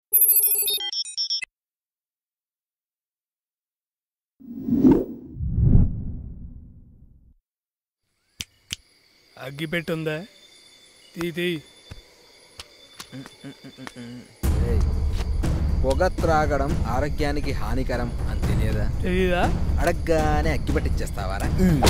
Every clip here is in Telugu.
అగ్గిపెట్టుందా తీ తీ ఏయ్, పొగ త్రాగడం ఆరోగ్యానికి హానికరం అని తెలియదా తెలీదా అడగ్గానే అగ్గి పట్టించేస్తావారా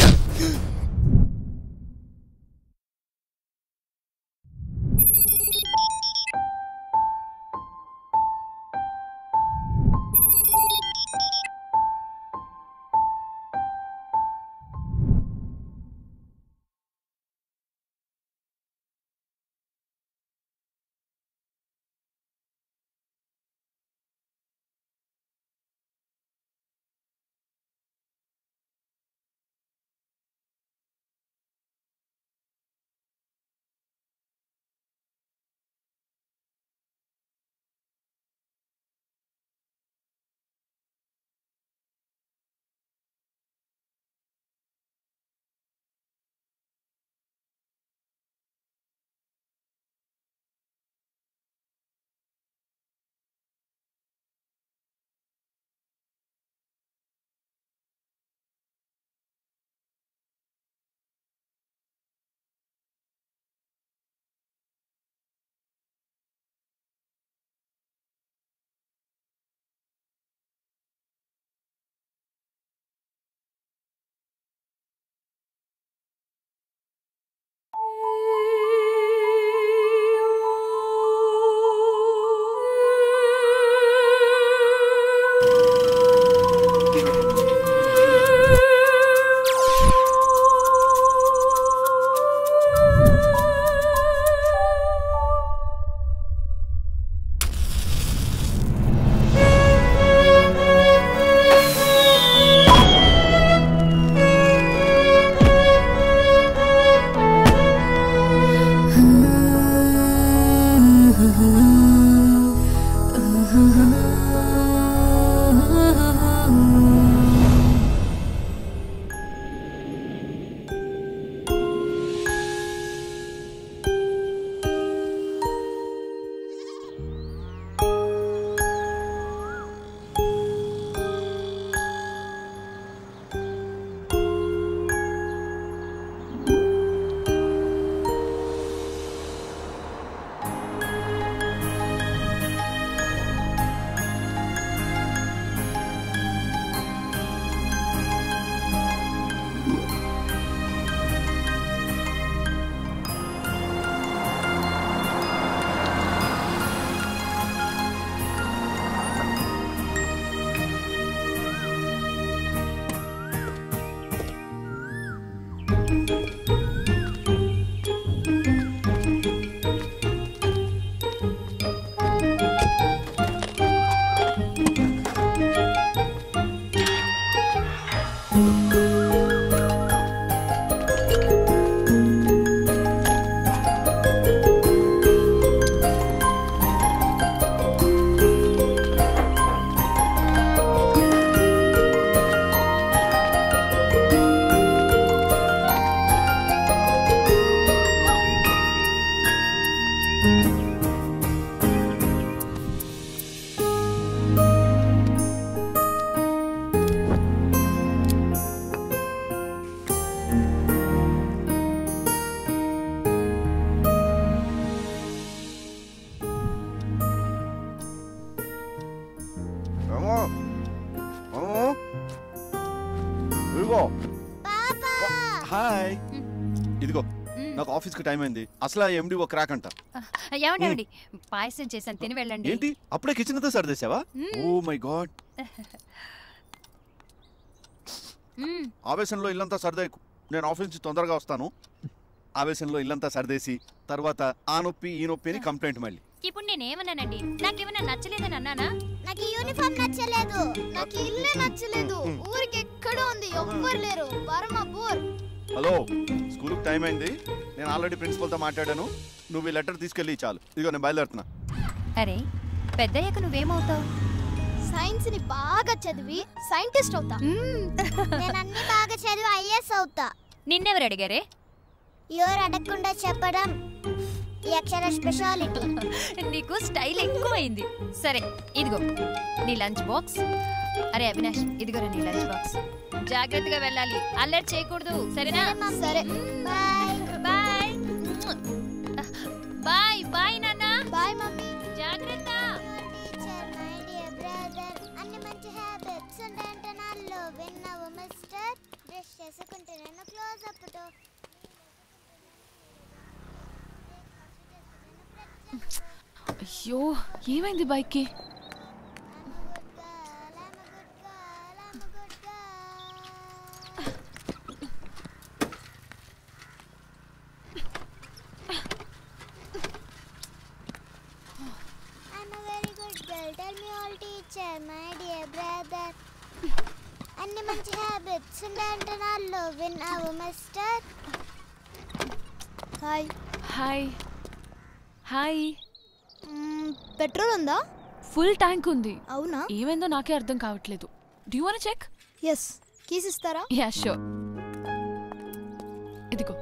రాము రాము ఇదిగో హాయ్ ఇదిగో నాకు ఆఫీస్కి టైం అయింది అసలు ఎండి ఒక క్రాక్ అంట ఏమండి ఏమండి పాయసం చేశాను తిని వెళ్ళండి ఏంటి అప్పుడే కిచెన్ అంతా సర్దేశావా ఓ మై గాడ్ మ్మ్. ఆవేశంలో ఇల్లంతా సర్దేకు నేను ఆఫీస్ నుంచి తొందరగా వస్తాను ఆవేశంలో ఇల్లంతా సర్దేసి తర్వాత ఆ నొప్పి ఈ నొప్పి అని కంప్లైంట్ మళ్ళీ ఇప్పుడు నేనేమన్నానండి నాకేమన్నా నచ్చలేదని అన్నానా నాకు ఈ యూనిఫామ్ నచ్చలేదు నాకు ఈ ఇల్లే నచ్చలేదు ఊరికి ఎక్కడో ఉంది ఎవ్వరు లేరు పరమ బోర్ హలో స్కూల్కి టైం అయింది నేను ఆల్రెడీ ప్రిన్సిపల్తో మాట్లాడాను నువ్వు ఈ లెటర్ తీసుకెళ్ళి చాలు ఇదిగో నేను బయలుదేరుతున్నా అరే పెద్దయ్యాక నువ్వేమవుతావు సైన్స్ ని బాగా చదివి సైంటిస్ట్ అవుతా నేను అన్ని బాగా చదివి ఐఎస్ అవుతా నిన్నెవరు అడిగారే ఎవరు అడగకుండా చెప్పడం ఈ అక్షర స్పెషాలిటీ నీకు స్టైల్ ఎక్కువైంది సరే ఇదిగో నీ లంచ్ బాక్స్ అరే అవినాష్ ఇదిగోరా నీ లంచ్ బాక్స్ జాగ్రత్తగా వెళ్ళాలి అల్లరి చేయకూడదు సరేనా సరే బాయ్ బాయ్ బాయ్ బాయ్ నాన్న బాయ్ మమ్మీ జాగ్రత్త టీచర్ మై డియర్ బ్రదర్ అన్ని మంచి హ్యాబిట్స్ ఉంటాయంటే నాలో విన్నావు మిస్టర్ బ్రష్ చేసుకుంటే నేను క్లోజ్ అప్తో అయ్యో ఏమైంది బైక్కి I'm a very good girl. Tell me all, teacher, my dear brother. అన్ని మంచి హ్యాబిట్స్ ఉన్నాయంటే నాలో విన్నావు mister hi hi hi petrol ఉందా ఫుల్ ట్యాంక్ ఉంది అవునా ఏమైందో నాకే అర్థం కావట్లేదు do one check yes keys ఇస్తారా యా షూర్ ఇదిగో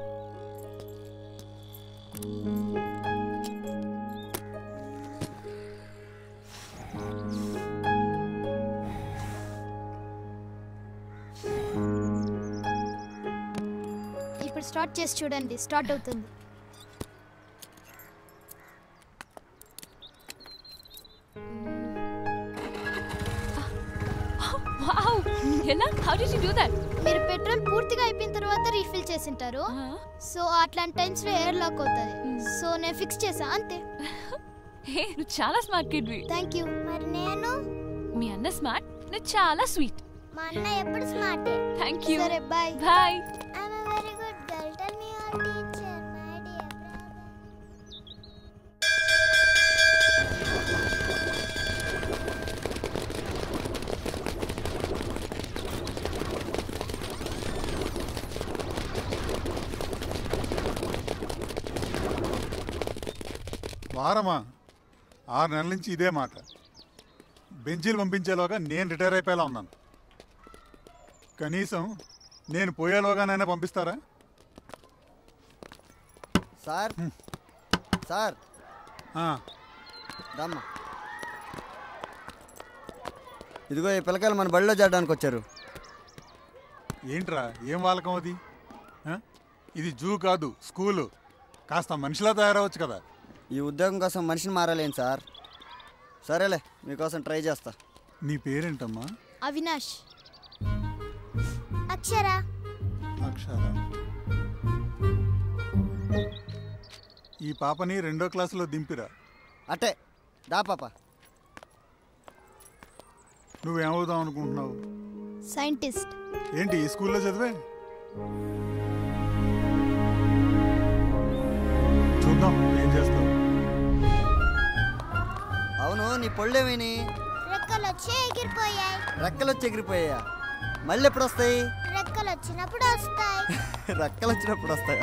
ఇప్పుడు స్టార్ట్ చేసి చూడండి స్టార్ట్ అవుతుంది వావ్ ఎలా how did you do that మీరు పెట్రోల్ పూర్తిగా అయిపోయిన తర్వాత రీఫిల్ చేసింటారు సో అట్లాంటి టైమ్స్ లో ఎయిర్ లాక్ అవుతుంది సో నేను ఫిక్స్ చేసా అంతే హే నువ్వు చాలా స్మార్ట్ కిడ్వి థ్యాంక్ యూ మరి నేను మీ అన్న స్మార్ట్ నువ్వు చాలా స్వీట్ మా అన్న ఎప్పుడు స్మార్టే థ్యాంక్ యూ సరే bye bye I'm a very good girl. Tell me all, teacher, my dear brother. వారమా ఆరు నెలల నుంచి ఇదే మాట బెంచీలు పంపించేలోగా నేను రిటైర్ అయిపోయేలా ఉన్నాను కనీసం నేను పోయేలోగానైనా పంపిస్తారా సార్ సార్ ఆ, దమ్మా ఇదిగో ఈ పిల్లకాయలు మన బడిలో చేరడానికి వచ్చారు ఏంట్రా ఏం వాలకం అది ఆ? ఇది జూ కాదు స్కూలు కాస్త మనిషిలా తయారవచ్చు కదా ఈ ఉద్యోగం కోసం మనిషిని మారాలేం సార్ సరేలే మీకోసం ట్రై చేస్తా నీ పేరేంటమ్మా అవినాష్ అక్షర అక్షర ఈ పాపని రెండో క్లాసులో దింపిరా అట్టే దా పాప నువ్వేమవుదాం అనుకుంటున్నావు సైంటిస్ట్ ఏంటి ఈ స్కూల్లో చదివే చూద్దాం ఏం చేస్తావు అవును నీ పళ్ళేమేని రెక్కలు వచ్చి ఎగిరిపోయాయి రెక్కలు వచ్చి ఎగిరిపోయా మళ్ళీ ఎప్పుడు వస్తాయి రెక్కలు వచ్చినప్పుడు వస్తాయి రెక్కలు వచ్చినప్పుడు వస్తాయా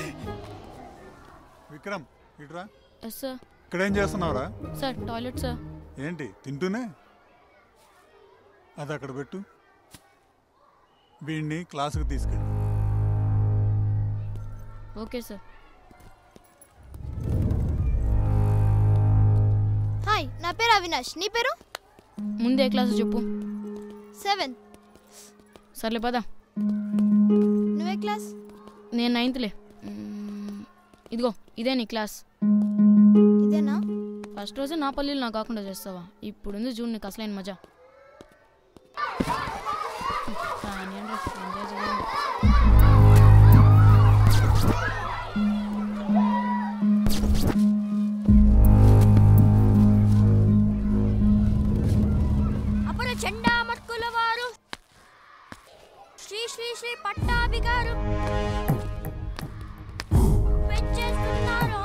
విక్రమ్ ఇట్రా ఎస్ సార్ ఇక్కడేం చేస్తున్నావురా సార్ టాయిలెట్ సార్ ఏంటి తింటూనే అది అక్కడ పెట్టు వీడిని క్లాసుకు తీసుకెళ్ళి ఓకే సార్ హాయ్ నా పేరు అవినాష్ నీ పేరు ముందే క్లాస్ చెప్పు సెవెన్ సర్లే పదా నువ్వే క్లాస్ నేను నైన్త్లే మ్మ్, ఇదిగో ఇదే నీ క్లాస్ ఇదేనా ఫస్ట్ రోజే నా పల్లీలు నాకు కాకుండా చేస్తావా ఇప్పుడుంది చూడు నీకు అసలైన మజా కానివ్వండి, ఎంజాయ్ చేయండి. అప్పుడు చెండామర్కుల వారు శ్రీ శ్రీ శ్రీ పట్టాభి గారు పెంచేస్తున్నారు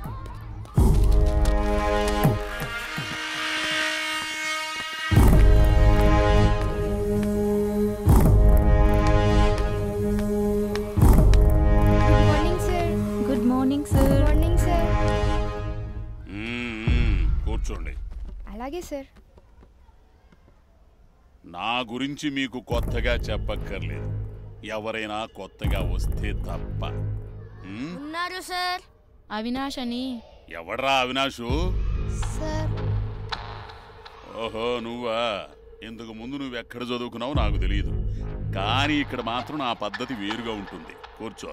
good morning sir good morning sir morning sir hmm, కూర్చోండి అలాగే సార్ నా గురించి మీకు కొత్తగా చెప్పక్కర్లేదు ఎవరైనా కొత్తగా వస్తే తప్ప మ్మ్? ఉన్నారు సార్ అవినాష్ అని ఎవడ్రా అవినాషు సార్ ఓహో నువ్వా ఇంతకు ముందు నువ్వు ఎక్కడ చదువుకున్నావు నాకు తెలియదు కానీ ఇక్కడ మాత్రం నా పద్ధతి వేరుగా ఉంటుంది కూర్చో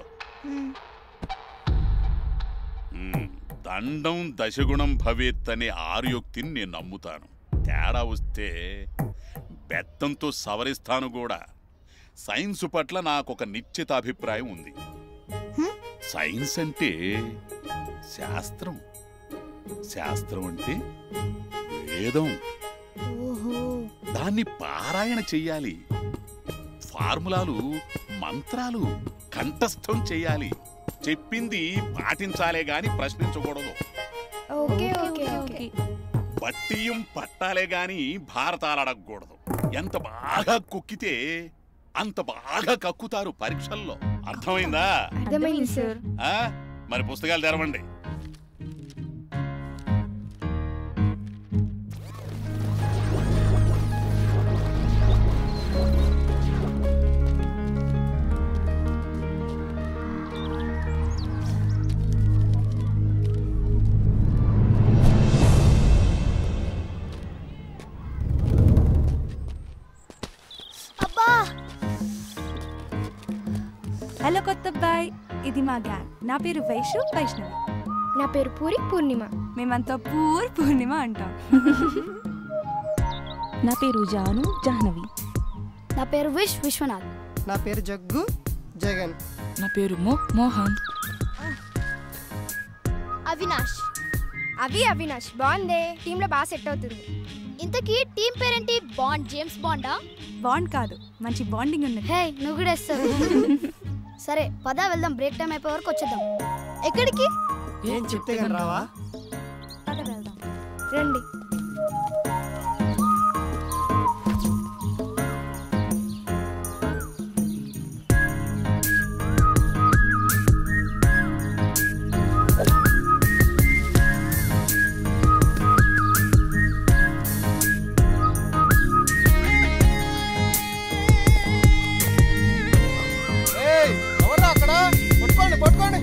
మ్మ్. దండం దశగుణం భవేత్ అనే ఆర్యోక్తిని నేను నమ్ముతాను తేడా వస్తే బెత్తంతో సవరిస్తాను కూడా సైన్స్ పట్ల నాకు ఒక నిశ్చిత అభిప్రాయం ఉంది సైన్స్ అంటే శాస్త్రం శాస్త్రం అంటే వేదం ఓహో దాన్ని పారాయణ చెయ్యాలి ఫార్ములాలు మంత్రాలు కంఠస్థం చెయ్యాలి చెప్పింది పాటించాలే గాని ప్రశ్నించకూడదు ఓకే ఓకే ఓకే పట్టియం పట్టాలే గాని భారతాలు అడగకూడదు ఎంత బాగా కుక్కితే అంత బాగా కక్కుతారు పరీక్షల్లో అర్థమైందా అర్థమైంది సార్ ఆ? మరి పుస్తకాలు తెరవండి అబ్బా హలో కొత్త అబ్బాయి ఇది మా గ్యాంగ్ నా పేరు వైషు వైష్ణవి నా పేరు పూరి పూర్ణిమ మేమంతా పూర్ పూర్ణిమ అంటాం నా పేరు జాను జాహ్నవి నా పేరు విష్ విశ్వనాథ్ నా పేరు జగ్గు జగన్ నా పేరు మో మోహన్ అవినాష్ అవి అవినాష్ బాగుందే టీంలో బాగా సెట్ అవుతుంది ఇంతకీ టీం పేరేంటి బాండ్ జేమ్స్ బాండా బాండ్ కాదు మంచి బాండింగ్ ఉన్నది హే నువ్వు కూడా వేస్తావు సరే పద వెళ్దాం బ్రేక్ టైం అయిపోయే వరకు వచ్చేద్దాం ఎక్కడికి ఏం చెప్తే కానీ రావా పద వెళ్దాం రండి ఎవరు అక్కడ పట్టుకోండి పట్టుకోండి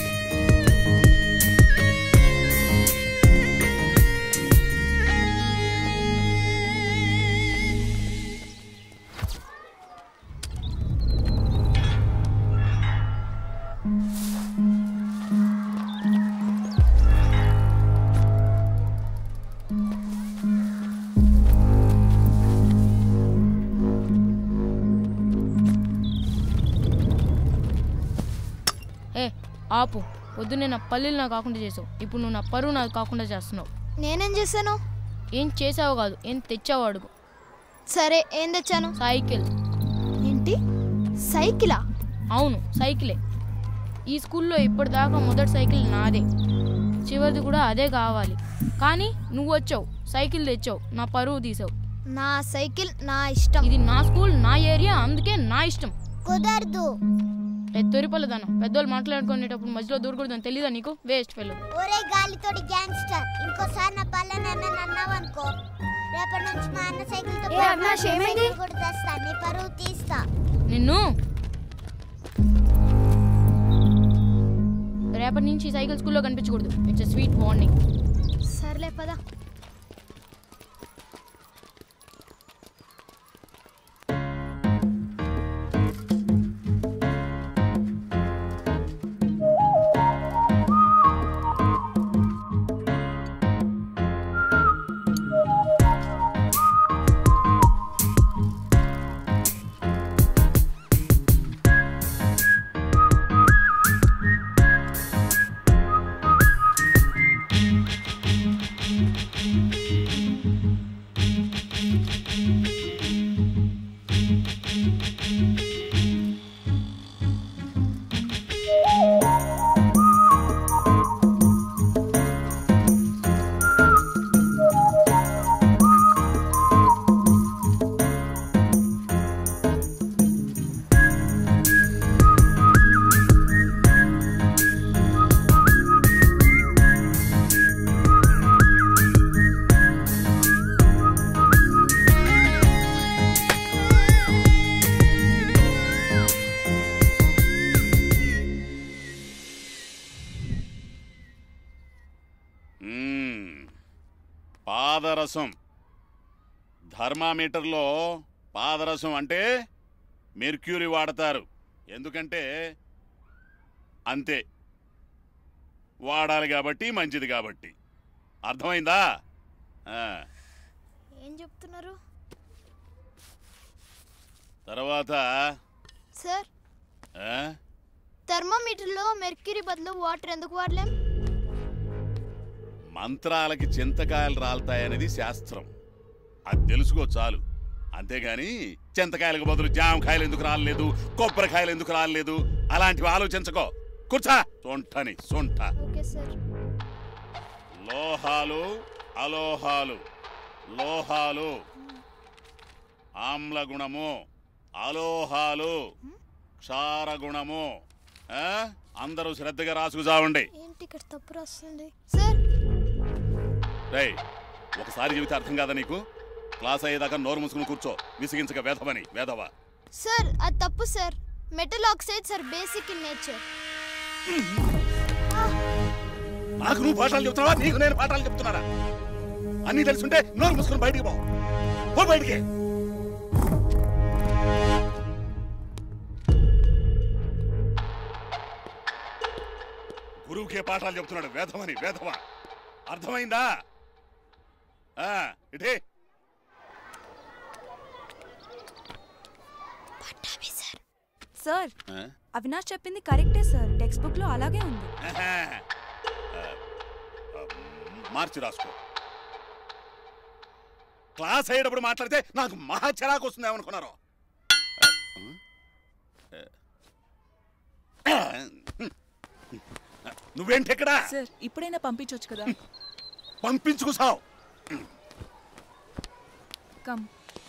ఏ ఆపు పొద్దున్నే నా పల్లెలు నాకు కాకుండా చేసావు ఇప్పుడు నువ్వు నా పరువు నాకు కాకుండా చేస్తున్నావు నేనేం చేశాను ఏం చేసావు కాదు ఏం తెచ్చావు అడుగు సరే ఏం తెచ్చాను సైకిల్ ఏంటి సైకిలా అవును సైకిలే ఈ స్కూల్లో ఇప్పటిదాకా మొదటి సైకిల్ నాదే చివరిది కూడా అదే కావాలి కానీ నువ్వు వచ్చావు సైకిల్ తెచ్చావు నా పరువు తీసావు నా సైకిల్ నా ఇష్టం ఇది నా స్కూల్ నా ఏరియా అందుకే నా ఇష్టం కుదరదు తొరిపల్లదాన పెద్దోళ్ళు మాట్లాడుకునేటప్పుడు మధ్యలో దూరకూడదని తెలీదా నీకు వేస్ట్ ఫెల్ ఒరే గాలితోటి గ్యాంగ్స్టర్ ఇంకోసారి నా పల్లె అన్నావు అనుకో రేపటి నుంచి మా అన్న సైకిల్ తో ఏ అవినాష్, ఏమైంది? కూడా తెస్తా నీ పరువు తీస్తా నిన్ను రేపటి నుంచి ఈ సైకిల్ స్కూల్లో కనిపించకూడదు ఇట్స్ స్వీట్ వార్నింగ్ సర్లే పద పాదరసం థర్మామీటర్లో పాదరసం అంటే మెర్క్యూరీ వాడతారు ఎందుకంటే అంతే వాడాలి కాబట్టి మంచిది కాబట్టి అర్థమైందా ఆ, ఏం చెప్తున్నారు తర్వాత సార్ ఆ, థర్మోమీటర్లో మెర్క్యూరీ బదులు వాటర్ ఎందుకు వాడలేం మంత్రాలకి చింతకాయలు రాలుతాయనేది శాస్త్రం అది తెలుసుకో చాలు అంతేగాని చింతకాయలకు బదులు జామకాయలు ఎందుకు రాలేదు కొబ్బరికాయలు ఎందుకు రాలేదు అలాంటివి ఆలోచించకో కూర్చా సొంటని సొంట ఓకే సార్ లోహాలు అలోహాలు లోహాలు ఆమ్ల గుణము అలోహాలు క్షారగుణము ఆ? అందరూ శ్రద్ధగా రాసుకు చావండి ఏంటి ఇక్కడ తప్పు రాస్తుంది సార్ రేయ్ ఒకసారి చెబితే అర్థం కాదా నీకు క్లాస్ అయ్యేదాకా నోరు మూసుకుని కూర్చో విసిగించక వేధవని వేధవ సార్ అది తప్పు sir metal oxide sir basic in nature నాకు నువ్వు పాఠాలు చెప్తున్నావా నీకు నేను పాఠాలు చెప్తున్నారా అన్నీ తెలుసుంటే నోరు మూసుకుని బయటికి పో పో బయటికి గురువుకే పాఠాలు చెప్తున్నాడు వేధమని వేధవ అర్థమైందా ఆ, ఇటే సార్ ఆ? అవినాష్ చెప్పింది కరెక్టే సార్ టెక్స్ట్ బుక్ లో అలాగే ఉంది ఆహా. ఆ, ఆ, మార్చి రాసుకో క్లాస్ అయ్యేటప్పుడు మాట్లాడితే నాకు మహా చిరాకు వస్తుంది ఏమనుకున్నారు నువ్వేంటి ఎక్కడా సార్ ఇప్పుడైనా పంపించవచ్చు కదా పంపించుకు సావు కమ్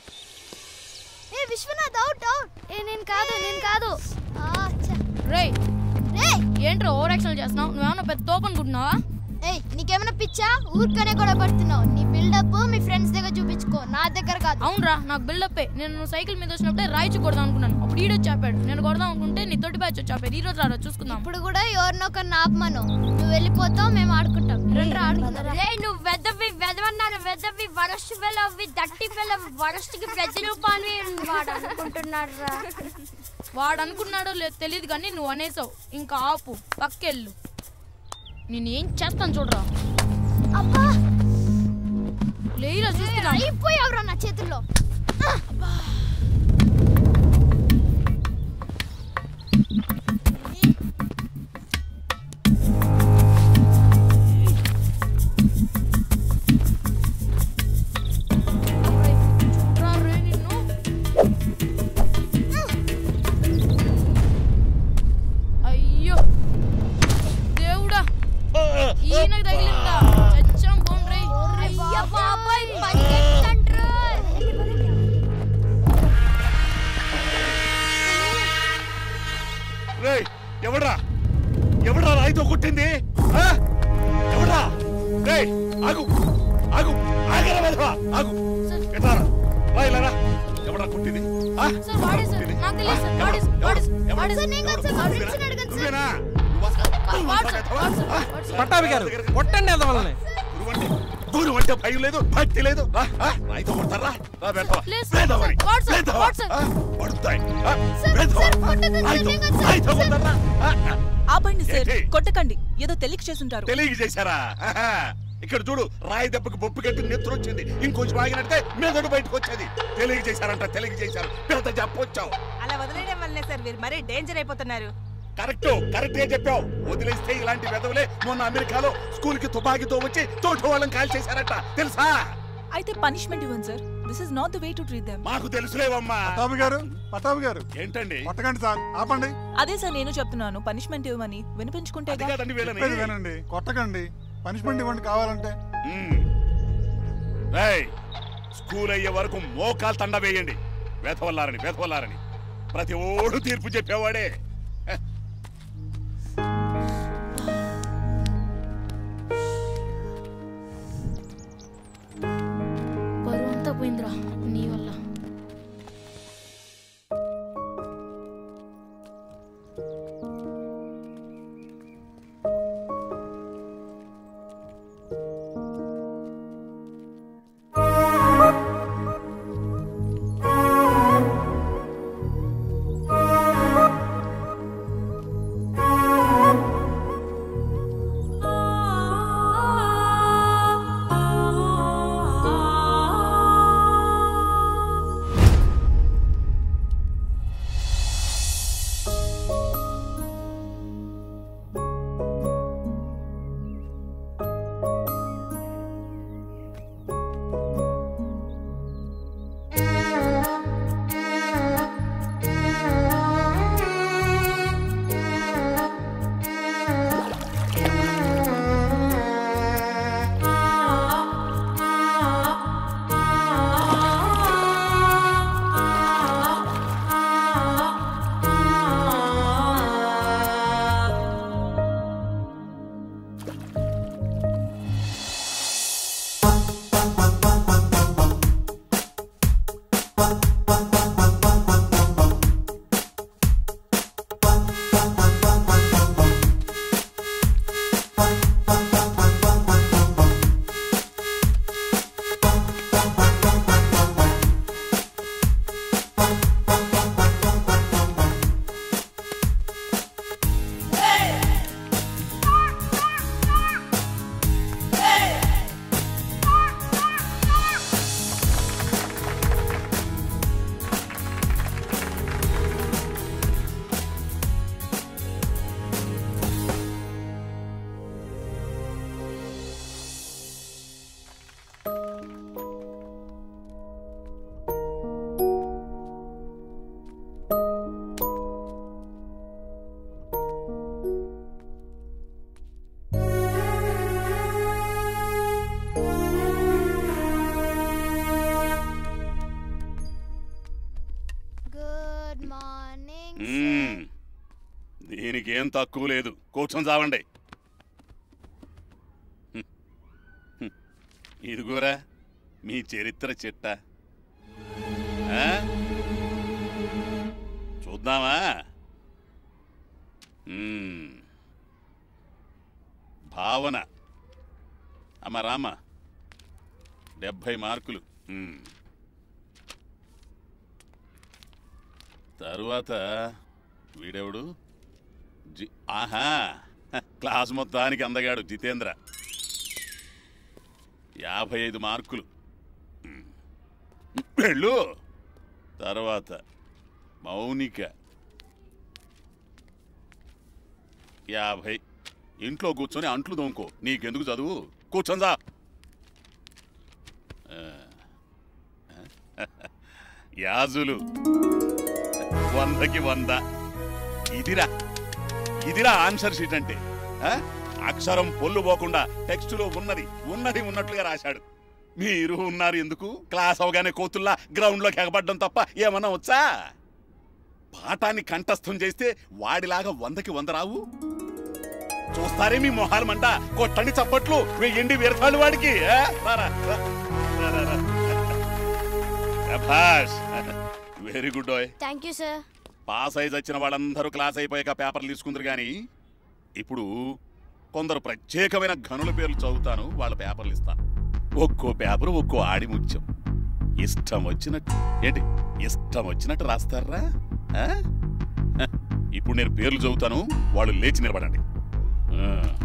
ఏ విశ్వనాథ్ అవుట్ అవుట్ ఏ నేను కాదు నేను కాదు రే రే ఏంట్రా ఓవర్ యాక్షన్ చేస్తున్నావు నువ్వేమన్నా పెద్ద తోపు అనుకుంటున్నావా ఏయ్ నీకేమైనా పిచ్చా ఊరికనే గొడవ పడుతున్నావు నీ బిల్డప్ మీ ఫ్రెండ్స్ దగ్గర చూపించుకో నా దగ్గర కాదు అవునరా నాకు బిల్డప్ నేను నువ్వు సైకిల్ మీద వచ్చినప్పుడే రాయిచి కొడదాం అనుకున్నాను అప్పుడు ఈడొచ్చి చాపాడు నేను కొడదాం అనుకుంటే నీ తోటి బ్యాచ్ వచ్చి చాపాడు ఈ రోజు రారా చూసుకుందాం ఇప్పుడు కూడా ఎవరినో ఒకరిని ఆపమను నువ్వు వెళ్ళిపోతావు మేము ఆడుకుంటాం రెండు ఆడుకుందాం రే నువ్వు వెదవి వెదవన్నారు వెదవి వరస్ట్ వెళ్ళవి దట్టి వెళ్ళవి వరస్ట్కి పెద్ద రూపాన్ని వాడు అనుకుంటున్నాడు రా వాడు అనుకున్నాడో లేదు తెలియదు కానీ నువ్వు అనేసావు ఇంకా ఆపు పక్కెళ్ళు నేను ఏం చేస్తాను చూడరా అబ్బా లేయిరా చూస్తున్నా అయిపోయావురా నా చేతుల్లో రా రే నిన్ను అయ్యో దేవుడా ఈయనకు తగిలిందా చచ్చాం పోండ్రై అయ్యా బాబాయ్ పరిగెత్తండ్రు రేయ్ ఎవడ్రా ఎవడ్రా రాయితో కొట్టింది ఆ? ఎవడ్రా రేయ్ ఆగు ఆగు ఆగరా వెధవా ఆగు ఎట్లారా రా ఇలా రా ఎవడ్రా కొట్టింది ఆ? సార్ వాడే సార్ నాకు తెలియదు సార్ వాడే సార్ వాడే సార్ వాడే సార్ నేను కాదు సార్ మా ఫ్రెండ్స్ని అడగండి సార్ నువ్వేనా వాడు సార్ వాడు సార్ వాడు సార్ పట్టాభి గారు కొట్టండి వాళ్ళని గురువు అంటే భయం లేదు భక్తి లేదు రా, ఆ, రాయితో కొడతారా రా వెధవా లేదు సార్, వెధవని వాడు సార్, వెధవా వాడు సార్. ఆ, పడుతాయి ఆ, సార్, వెధవా సార్, కొట్టొద్దు సార్, రాయితో నేను కాదు సార్. రాయితో కొడతారా ఆ, ఆ. ఆపండి సార్ ఏంటి? కొట్టకండి ఏదో తెలియక చేసుంటారు తెలియక చేశారా ఆహా. ఇక్కడ చూడు రాయి దెబ్బకి బొప్పు కట్టి నెత్తురు వచ్చింది ఇంకొంచెం ఆగినట్టే మెదడు బయటకు వచ్చేది తెలియక చేశారంట తెలియక చేశారు పెద్ద చెప్పొచ్చావు అలా వదిలేయడం వల్లనే సార్ మీరు మరీ డేంజర్ అయిపోతున్నారు కరెక్ట్ కరెక్ట్ గా చెప్పావు వదిలేస్తే ఇలాంటి వెదవులే మొన్న అమెరికాలో స్కూల్ కి తుపాకీతో వచ్చి తోటి వాళ్ళని కాల్ చేశారట తెలుసా అయితే పనిష్మెంట్ ఇవ్వండి sir this is not the way to treat them మాకు తెలుసులేవమ్మా పటాభి గారు పటాభి గారు ఏంటండి కొట్టకండి సార్ ఆపండి అదే సార్ నేను చెప్తున్నాను పనిష్మెంట్ ఇవ్వమని వినిపించుకుంటే అది కాదండి వీళ్ళని చెప్పేది వినండి కొట్టకండి పనిష్మెంట్ ఇవ్వండి కావాలంటే మ్మ్. రేయ్ స్కూల్ అయ్యే వరకు మోకాలు తండ వేయండి వేతవల్లారని వేతవల్లారని ప్రతి ఓడు తీర్పు చెప్పేవాడే హ. బరువు అంతా పోయిందిరా నీ వల్ల దీనికి ఏం తక్కువ లేదు కూర్చొని చావండి హ్మ్. హ్మ్. ఇదిగోరా మీ చరిత్ర చిట్ట ఆ? చూద్దామా మ్మ్. భావన అమ్మ రామ డెబ్భై మార్కులు మ్మ్. తరువాత వీడెవడు జి ఆహా హ, క్లాస్ మొత్తానికి అందగాడు జితేంద్ర యాభై ఐదు మార్కులు మ్మ్. వెళ్ళు తర్వాత మౌనిక యాభై ఇంట్లో కూర్చొని అంట్లు దోముకో నీకెందుకు చదువు కూర్చొందా యాజులు వందకి వంద ఇదిరా ఇదిరా ఆన్సర్ షీట్ అంటే ఆ? అక్షరం పొల్లు పోకుండా టెక్స్టులో ఉన్నది ఉన్నది ఉన్నట్లుగా రాశాడు మీరు ఉన్నారు ఎందుకు క్లాస్ అవగానే కోతుల్లా గ్రౌండ్లోకి ఎగబడ్డం తప్ప ఏమన్నా వచ్చా పాఠాన్ని కంఠస్థం చేస్తే వాడిలాగా వందకి వంద రావు చూస్తారే మీ మొహాలు మంట కొట్టండి చప్పట్లు వెయ్యండి వీరతాళ్ళు వాడికి ఆ? రారా, రా. రా, రా, రా. శభాష్ వెరీ గుడ్ ఓయ్ థ్యాంక్ యూ సార్ పాస్ అయి వచ్చిన వాళ్ళందరూ క్లాస్ అయిపోయాక పేపర్లు తీసుకుందరు కానీ ఇప్పుడు కొందరు ప్రత్యేకమైన గనుల పేర్లు చదువుతాను వాళ్ళ పేపర్లు ఇస్తాను ఒక్కో పేపర్ ఒక్కో ఆడి ముత్యం ఇష్టం వచ్చినట్టు ఏంటి ఇష్టం వచ్చినట్టు రాస్తారా ఆ? హ, ఇప్పుడు నేను పేర్లు చదువుతాను వాళ్ళు లేచి నిలబడండి ఆ.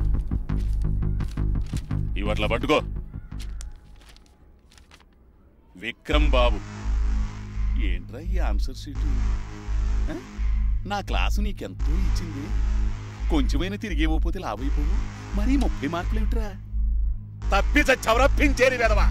ఇవి అట్లా పట్టుకో విక్రమ్ బాబు ఏంట్రా ఈ ఆన్సర్ షీటు ఆ? నా క్లాసు నీకెంతో ఇచ్చింది కొంచెమైనా తిరిగి ఇవ్వకపోతే లాభైపోవు మరీ ముప్పై మార్కులు ఏమిట్రా తప్పి చచ్చవరా పించేరి వెదవా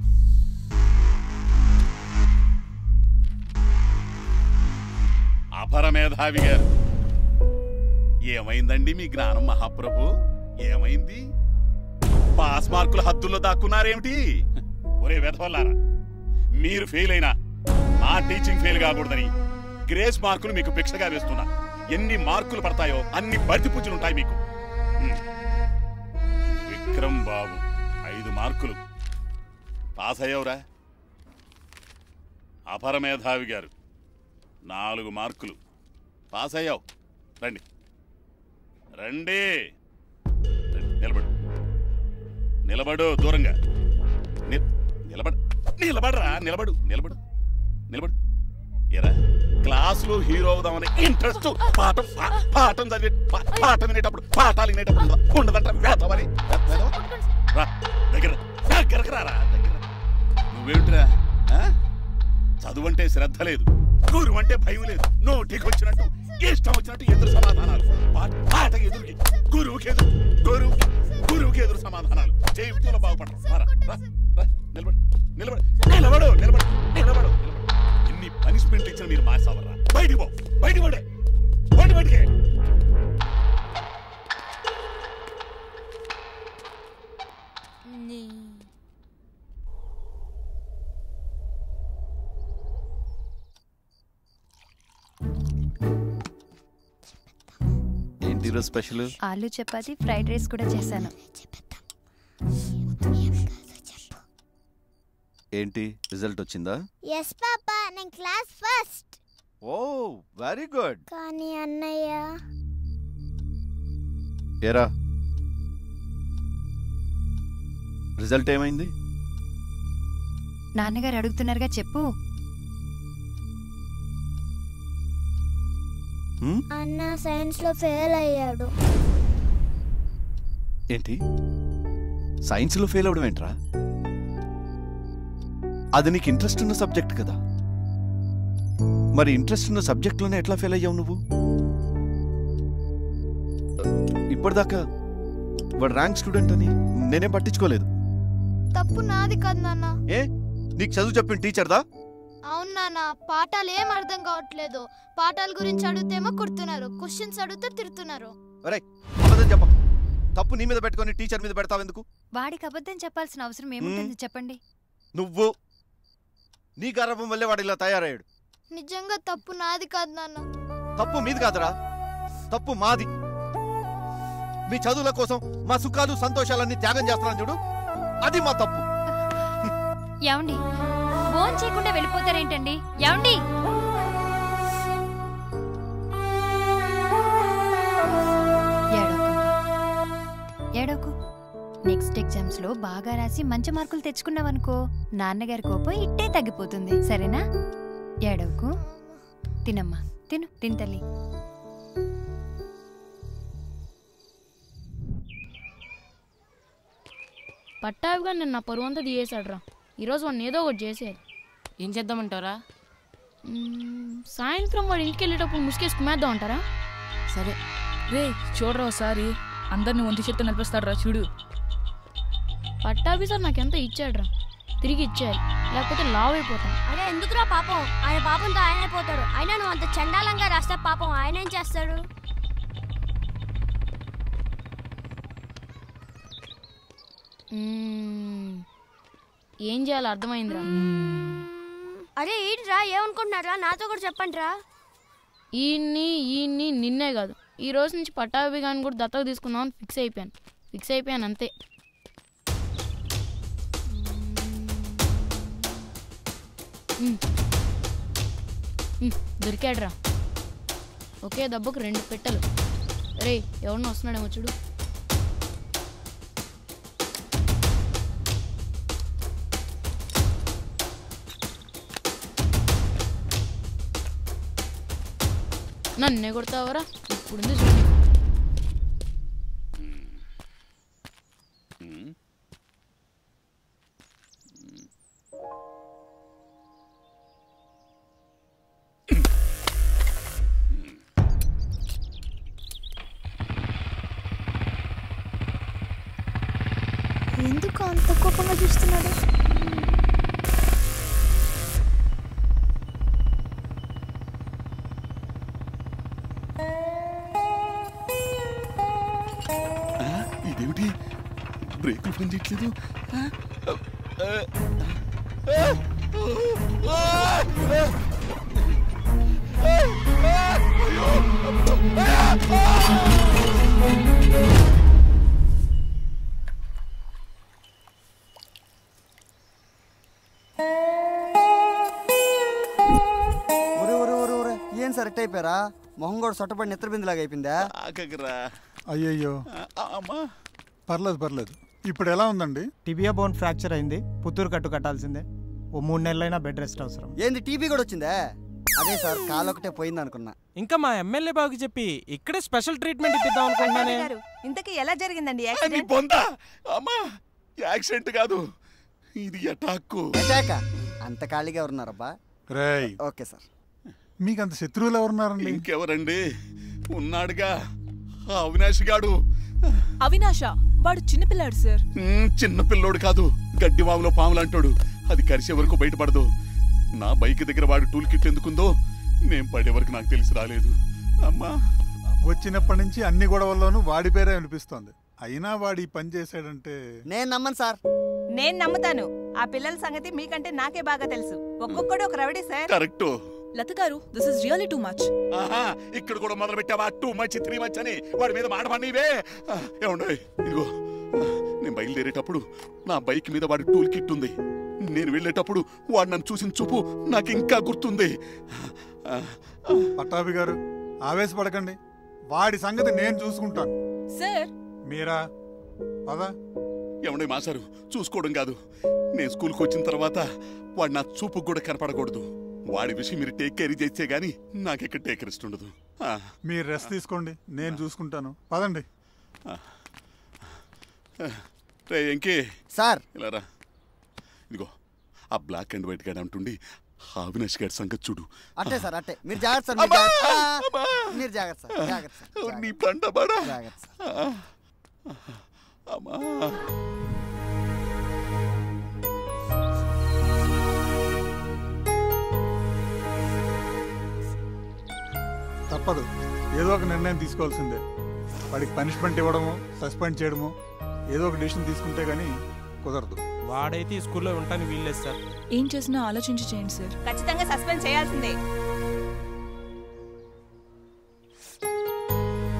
అపరమేధావి గారు ఏమైందండి మీ జ్ఞానం మహాప్రభు ఏమైంది పాస్ మార్కుల హద్దుల్లో దాక్కున్నారేమిటి ఒరే వెధవల్లారా మీరు ఫెయిల్ అయినా నా టీచింగ్ ఫెయిల్ కాకూడదని గ్రేస్ మార్కులు మీకు భిక్షగా వేస్తున్నా ఎన్ని మార్కులు పడతాయో అన్ని బర్తి పుచ్చులుంటాయి మీకు హ్మ్. విక్రమ్ బాబు ఐదు మార్కులు పాస్ అయ్యవురా అపరమేధావి గారు నాలుగు మార్కులు పాస్ అయ్యావు రండి రండి రండి, నిలబడు నిలబడు దూరంగా ని- నిలబడు నిలబడరా నిలబడు నిలబడు నిలబడు ఎరా క్లాసులో హీరో అవుదామని ఇంట్రెస్ట్ పాఠం పా- పాఠం చదివే పా- పాఠం వినేటప్పుడు పాఠాలు వినేటప్పుడు ఉండదా- ఉండదంట వేదవని వేదవ? రా దగ్గర దగ్గరకు రారా దగ్గర నువ్వేమిట్రా ఆ? చదువంటే శ్రద్ధ లేదు గురువు అంటే భయం లేదు నోటికి వచ్చినట్టు ఇష్టం వచ్చినట్టు ఎదురు సమాధానాలు పా- పాటకి ఎదురుకి గురువుకి ఎదురు గురువుకి గురువుకి ఎదురు సమాధానాలు జీవితంలో బాగుపడరు రా, రా, రా, నిలబడు నిలబడు నిలబడు నిలబడు నిలబడు నిలబడు ఎన్ని పనిష్మెంట్ ఇచ్చిన మీరు మార్చావరా బయటికి పో బయటికి పోడే పోండి బయటికి ఏంటి ఈరోజు స్పెషల్ ఆలు చపాతి ఫ్రైడ్ రైస్ కూడా చేశాను ఏంటి రిజల్ట్ వచ్చిందా ఎస్ పాపా నేను class first oh very good కానీ అన్నయ్య ఏరా రిజల్ట్ ఏమైంది నాన్నగారు అడుగుతున్నారుగా చెప్పు హ్మ్? అన్న సైన్స్ లో ఫెయిల్ అయ్యాడు ఏంటి సైన్స్లో ఫెయిల్ అవడం ఏంట్రా అది నీకు ఇంట్రెస్ట్ ఉన్న సబ్జెక్ట్ కదా మరి ఇంట్రెస్ట్ ఉన్న సబ్జెక్ట్లోనే ఎట్లా ఫెయిల్ అయ్యావు నువ్వు ఇప్పటిదాకా వాడు ర్యాంక్ స్టూడెంట్ అని నేనే పట్టించుకోలేదు తప్పు నాది కాదు నాన్న ఏ నీకు చదువు చెప్పిన టీచర్దా అవును నాన్న పాఠాలు ఏం అర్థం కావట్లేదు పాఠాల గురించి అడిగితేమో కుడుతున్నారు క్వశ్చన్స్ అడిగితే తిడుతున్నారు ఒరే అబద్ధం చెప్ప తప్పు నీ మీద పెట్టుకొని టీచర్ మీద పెడతావు ఎందుకు వాడికి అబద్ధం చెప్పాల్సిన అవసరం ఏముంటుంది చెప్పండి నువ్వు నీ గర్భం వల్లే వాడు ఇలా తయారయ్యాడు నిజంగా తప్పు నాది కాదు నాన్న తప్పు మీది కాదురా తప్పు మాది మీ చదువుల కోసం మా సుఖాలు సంతోషాలన్నీ త్యాగం చేస్తున్నాను చూడు అది మా తప్పు ఏమండి ఫోన్ చేయకుండా వెళ్ళిపోతారేంటండి ఏమండి ఏడవకమ్మా. ఏడవకు నెక్స్ట్ ఎగ్జామ్స్ లో బాగా రాసి మంచి మార్కులు తెచ్చుకున్నావనుకో నాన్నగారి కోపం ఇట్టే తగ్గిపోతుంది సరేనా ఏడవకు తినమ్మా తిను తిను తల్లి పట్టాభిగా నిన్న నా పరువు అంతా తీయేశాడురా ఈరోజు వాడిని ఏదో ఒకటి చేసేది ఏం చేద్దామంటారా మ్మ్, సాయంత్రం వాడు ఇంటికి వెళ్ళేటప్పుడు ముసుకేసి కుమేద్దాం అంటారా సరే రే చూడరా ఒకసారి అందరిని ఒంటి చేత్తో నడిపిస్తాడు చూడు పట్టాభి సార్ నాకెంత ఇచ్చాడురా తిరిగి ఇచ్చేయాలి లేకపోతే లావ్ అయిపోతాం అరే ఎందుకురా పాపం ఆయన పాపంతో ఆయన అయిపోతాడు అయినా నువ్వు అంత చండాలంగా రాస్తే పాపం ఆయన ఏం చేస్తాడు మ్మ్, ఏం చేయాలో అర్థమైందిరా అరే ఈడ్రా ఏమనుకుంటున్నారా నాతో కూడా చెప్పండి రా ఈయన్ని ఈయన్ని నిన్నే కాదు ఈ రోజు నుంచి పట్టాభి గారిని కూడా దత్తత తీసుకుందామని ఫిక్స్ అయిపోయాను ఫిక్స్ అయిపోయాను అంతే మ్మ్. మ్మ్, దొరికాడురా ఒకే దెబ్బకు రెండు పెట్టెలు రే ఎవరినో వస్తున్నాడేమో చూడు నన్నే కొడతావరా ఇప్పుడుంది చూడు ఎందుకు అంత కోపంగా చూస్తున్నాడు ఆ, ఇదేమిటి బ్రేకులు పని చేయట్లేదు ఆ, ఆ, ఆ, ఆ, ఆ, ఆ, ఒరే ఒరే ఒరే ఒరే ఏం సార్ ఎట్ అయిపోయారా మొహం కూడా సొట్టపడి నిద్ర బిందులాగా అయిపోయిందా ఆగగరా అయ్యయ్యో అమ్మా పర్లేదు పర్లేదు ఇప్పుడు ఎలా ఉందండి టిబియా బోన్ ఫ్రాక్చర్ అయింది పుత్తూరు కట్టు కట్టాల్సిందే ఓ మూడు నెలలైనా బెడ్ రెస్ట్ అవసరం ఏంది టీబీ కూడా వచ్చిందా అదే సార్ కాలు ఒకటే పోయింది అనుకున్నా ఇంకా మా ఎమ్మెల్యే బాబుకి చెప్పి ఇక్కడే స్పెషల్ ట్రీట్మెంట్ ఇప్పిద్దాం అనుకుంటున్నానే గారు ఇంతకీ ఎలా జరిగిందండి నీ యాక్సిడెంట్ బొంద అమ్మా యాక్సిడెంట్ కాదు ఇది అటాక్కు అటాక అంత ఖాళీగా ఉన్నారబ్బా రేయ్ ఓకే సార్ మీకు అంత శత్రువులు ఎవరున్నారండి ఇంకెవరండి ఉన్నాడుగా ఆ అవినాష్ గాడు అవినాష వాడు చిన్నపిల్లాడు సార్ మ్, చిన్న పిల్లోడు కాదు గడ్డి వాములో పాములు అంటాడు అది కరిసే వరకు బయటపడదు నా బైక్ దగ్గర వాడు టూల్ కిట్ ఎందుకుందో నేను పడే వరకు నాకు తెలిసి రాలేదు అమ్మా వచ్చినప్పటి నుంచి అన్ని గొడవల్లోనూ వాడి పేరే వినిపిస్తోంది అయినా వాడు ఈ పని చేశాడంటే నేను నమ్మను సార్ నేను నమ్ముతాను ఆ పిల్లల సంగతి మీకంటే నాకే బాగా తెలుసు ఒక్కొక్కడు ఒక రవిడి sir correct Latha garu this is really too much ఆహా ఇక్కడ కూడా మొదలు పెట్టావా టూ మచ్ త్రీ మచ్ అని వాడి మీద మాట పడివే ఏమండో ఇదిగో నేను బయలుదేరేటప్పుడు నా బైక్ మీద వాడి టూల్ కిట్ ఉంది నేను వెళ్ళేటప్పుడు వాడు నన్ను చూసిన చూపు నాకు ఇంకా గుర్తుంది పట్టాభి గారు ఆవేశపడకండి వాడి సంగతి నేను చూసుకుంటాను సార్ మీరా పదా ఏమండే మాసారు చూసుకోవడం కాదు నేను స్కూల్కి వచ్చిన తర్వాత వాడు నా చూపు కూడా కనపడకూడదు వాడి విషయం మీరు టేక్ కేర్ చేస్తే గానీ నాకెక్కడ టేక్ రెస్ట్ ఉండదు ఆ, మీరు రెస్ట్ తీసుకోండి నేను చూసుకుంటాను పదండి రే ఎంకే సార్ ఇలా రా ఇదిగో ఆ బ్లాక్ అండ్ వైట్ గాడు అంటుండి ఆ అవినాష్ గారి సంగతి చూడు అట్టే సార్ అట్టే మీరు జాగ్రత్త సార్ మీరు జాగ్రత్త ఆ, మీరు జాగ్రత్త సార్ జాగ్రత్త సార్ నీ బండ బడా జాగ్రత్త సార్ అమ్మా తప్పదు ఏదో ఒక నిర్ణయం తీసుకోవాల్సిందే వాడికి పనిష్మెంట్ ఇవ్వడము సస్పెండ్ చేయడము ఏదో ఒక డిసిషన్ తీసుకుంటే గానీ కుదరదు వాడైతే ఈ స్కూల్లో ఉంటాను వీల్లేదు సార్ ఏం చేసినా ఆలోచించి చేయండి సార్ ఖచ్చితంగా సస్పెండ్ చేయాల్సిందే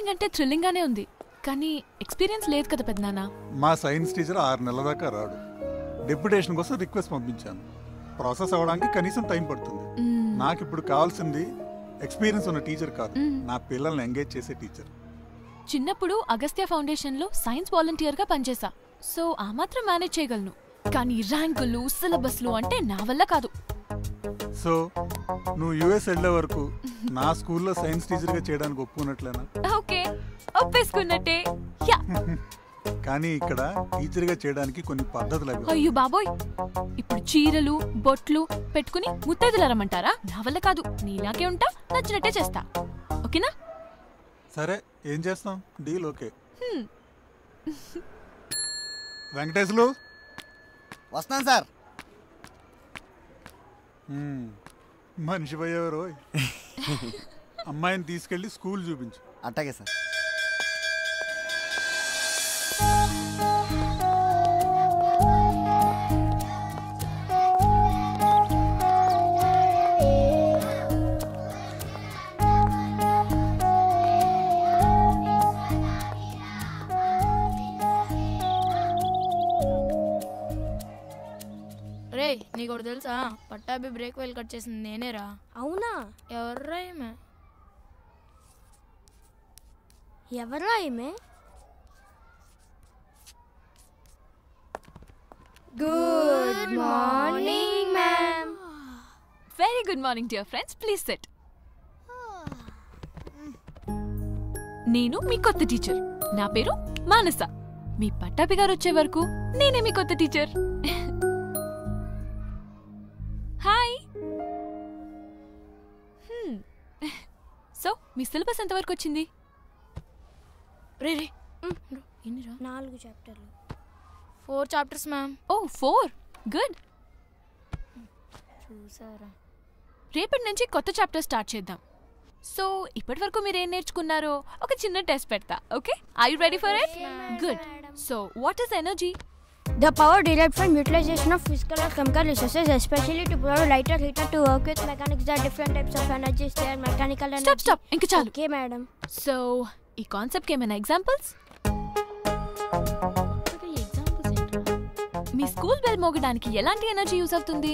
టీచింగ్ అంటే థ్రిల్లింగ్ గానే ఉంది కానీ ఎక్స్పీరియన్స్ లేదు కదా పెద్దనాన్న మా సైన్స్ టీచర్ ఆరు నెలల దాకా రాడు డెప్యుటేషన్ కోసం రిక్వెస్ట్ పంపించాను ప్రాసెస్ అవ్వడానికి కనీసం టైం పడుతుంది మ్మ్. నాకు ఇప్పుడు కావాల్సింది ఎక్స్పీరియన్స్ ఉన్న టీచర్ కాదు మ్మ్. నా పిల్లల్ని ఎంగేజ్ చేసే టీచర్ చిన్నప్పుడు అగస్త్య ఫౌండేషన్ లో సైన్స్ వాలంటీర్ గా పనిచేసా సో ఆ మాత్రం మేనేజ్ చేయగలను కానీ ర్యాంకులు సిలబస్లు అంటే నా వల్ల కాదు సో నువ్వు యుఎస్ వెళ్ళే వరకు నా స్కూల్లో సైన్స్ టీచర్గా చేయడానికి ఒప్పుకున్నట్లేనా ఓకే ఒప్పేసుకున్నట్టే యా కానీ ఇక్కడ టీచర్గా చేయడానికి కొన్ని పద్ధతులు అవి అయ్యో బాబోయ్ ఇప్పుడు చీరలు బొట్లు పెట్టుకుని ముత్తైదులు రమ్మంటారా నా వల్ల కాదు నీలాగే ఉంటా నచ్చినట్టే చేస్తా ఓకేనా సరే ఏం చేస్తాం డీల్ ఓకే హ్మ్. వెంకటేశ్వరు వస్తాను సార్ మ్మ్. మనిషి పోయేవారు అమ్మాయిని తీసుకెళ్ళి స్కూల్ చూపించు అట్టాగే సార్ రే నీకు ఒకటి తెలుసా పట్టాభి బ్రేక్ వైల్ కట్ చేసింది నేనేరా అవునా ఎవర్రా ఈమె ఎవరా ఈమె good morning ma'am very good morning dear friends please sit నేను మీ కొత్త టీచర్ నా పేరు మానస మీ పట్టాపి గారు వచ్చే వరకు నేనే మీ కొత్త టీచర్ హాయ్ సో మీ సిలబస్ ఎంతవరకు వచ్చింది రే రే ఎన్నిరా నాలుగు చాప్టర్లు four chapters ma'am oh four good చూసారా రేపటి నుంచి కొత్త చాప్టర్ స్టార్ట్ చేద్దాం సో ఇప్పటి వరకు మీరు ఏం నేర్చుకున్నారో ఒక చిన్న టెస్ట్ పెడతా okay are you ready for it good so what is energy The power derived from utilization of physical or chemical resources, especially to provide lighter heater to work with mechanics. There are different types of energies. There are mechanical energy. Stop stop ఇంకా చాలు Okay, madam. సో ఈ కాన్సెప్ట్కి ఏమైనా ఎగ్జాంపుల్స్ మీ స్కూల్ బెల్ మోగడానికి ఎలాంటి ఎనర్జీ యూజ్ అవుతుంది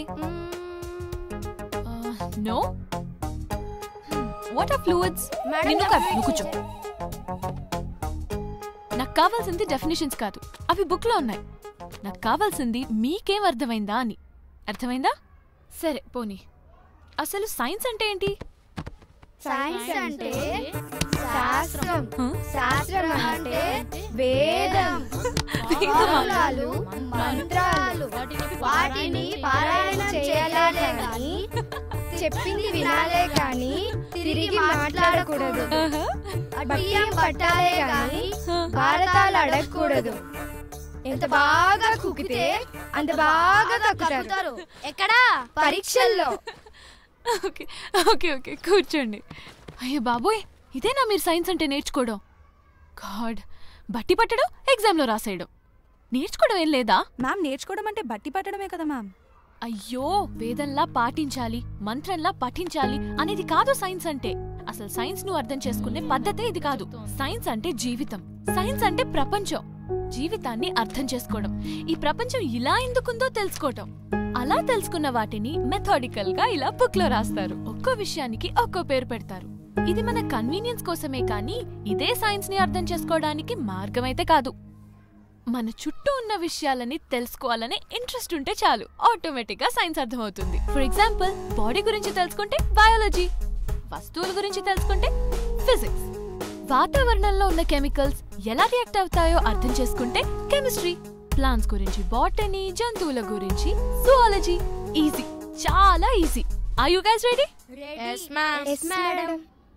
no what are fluids Madam, నిన్ను కాదు నువ్వు కూర్చో definitions. నాకు కావాల్సింది డెఫినేషన్స్ కాదు అవి బుక్ లో ఉన్నాయి నాకు కావాల్సింది మీకేం అర్థమైందా అని అర్థమైందా సరే పోనీ అసలు సైన్స్ అంటే ఏంటి సైన్స్ అంటే శాస్త్రం శాస్త్రం అంటే వేదం వేదాలు మంత్రాలు వాటిని పారాయణం చేయాలే కానీ చెప్పింది వినాలే కానీ తిరిగి మాట్లాడకూడదు బియ్యం పట్టాలే కానీ భారతాలు అడగకూడదు ఎంత బాగా కుకితే అంత బాగా కక్కుతారు ఎక్కడా పరీక్షల్లో ఓకే ఓకే ఓకే కూర్చోండి అయ్యో బాబోయ్ ఇదేనా మీరు సైన్స్ అంటే నేర్చుకోవడం గాడ్ బట్టి పట్టడం ఎగ్జామ్లో రాసేయడం నేర్చుకోవడం ఏం లేదా మ్యామ్ నేర్చుకోవడం అంటే బట్టి పట్టడమే కదా మ్యామ్ అయ్యో వేదంలా పాటించాలి మంత్రంలా పఠించాలి అనేది కాదు సైన్స్ అంటే అసలు సైన్స్ ను అర్థం చేసుకునే పద్ధతే ఇది కాదు సైన్స్ అంటే జీవితం సైన్స్ అంటే ప్రపంచం జీవితాన్ని అర్థం చేసుకోవడం ఈ ప్రపంచం ఇలా ఎందుకుందో తెలుసుకోవటం అలా తెలుసుకున్న వాటిని మెథాడికల్ గా ఇలా బుక్ లో రాస్తారు ఒక్కో విషయానికి ఒక్కో పేరు పెడతారు ఇది మన కన్వీనియన్స్ కోసమే కానీ ఇదే సైన్స్ ని అర్థం చేసుకోవడానికి మార్గమైతే కాదు మన చుట్టూ ఉన్న విషయాలని తెలుసుకోవాలనే ఇంట్రెస్ట్ ఉంటే చాలు ఆటోమేటిక్ గా సైన్స్ అర్థమవుతుంది ఫర్ ఎగ్జాంపుల్ బాడీ గురించి తెలుసుకుంటే బయాలజీ వస్తువుల గురించి తెలుసుకుంటే ఫిజిక్స్ వాతావరణంలో ఉన్న కెమికల్స్ ఎలా రియాక్ట్ అవుతాయో అర్థం చేసుకుంటే కెమిస్ట్రీ ప్లాంట్స్ గురించి బాటనీ జంతువుల గురించి జువాలజీ ఈజీ చాలా easy are you guys ready yes ma'am yes madam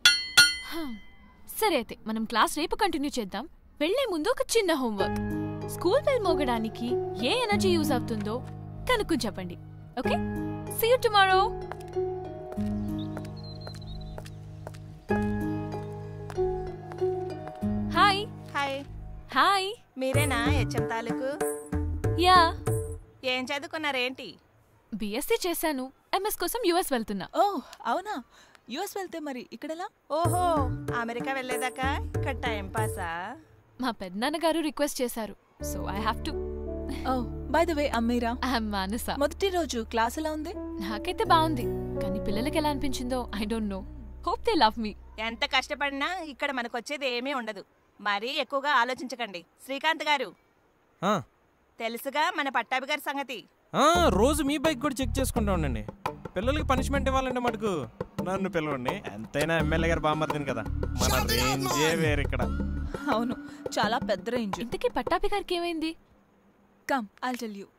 సరే అయితే మనం క్లాస్ రేపు కంటిన్యూ చేద్దాం వెళ్లే ముందు ఒక చిన్న హోంవర్క్ స్కూల్ బెల్ మోగడానికి ఏ ఎనర్జీ యూజ్ అవుతుందో కనుక్కుని చెప్పండి okay see you tomorrow hi hi hi మీరేనా హెచ్ఎం తాలూకు యా ఏం చదువుకున్నారేంటి బిఎస్సీ చేశాను ఎంఎస్ కోసం యుఎస్ వెళ్తున్నా ఓ అవునా యుఎస్ వెళ్తే మరి ఇక్కడెలా ఓహో అమెరికా వెళ్ళేదాకా ఇక్కడ టైం పాసా మా పెద్దనాన్నగారు రిక్వెస్ట్ చేశారు so I have to oh by the way అమ్మీరా మానస మొదటి రోజు క్లాస్ ఎలా ఉంది నాకైతే బాగుంది కానీ పిల్లలకి ఎలా అనిపించిందో I don't know hope they love me ఎంత కష్టపడినా ఇక్కడ మనకొచ్చేది ఏమీ ఉండదు మరీ ఎక్కువగా ఆలోచించకండి శ్రీకాంత్ గారు ఆ, తెలుసుగా మన పట్టాభి గారి సంగతి ఆ, రోజు మీ బైక్ కూడా చెక్ చేసుకుంటా ఉండండి పిల్లలకి పనిష్మెంట్ ఇవ్వాలంటే మటుకు నన్ను పిలవండి ఎంతైనా ఎమ్మెల్యే గారు బామ్మర్దిని కదా మన రేంజే వేరు ఇక్కడ అవును చాలా పెద్ద రేంజ్ ఇంతకీ పట్టాభి గారికి ఏమైంది కమ్ ఐ టెల్ యూ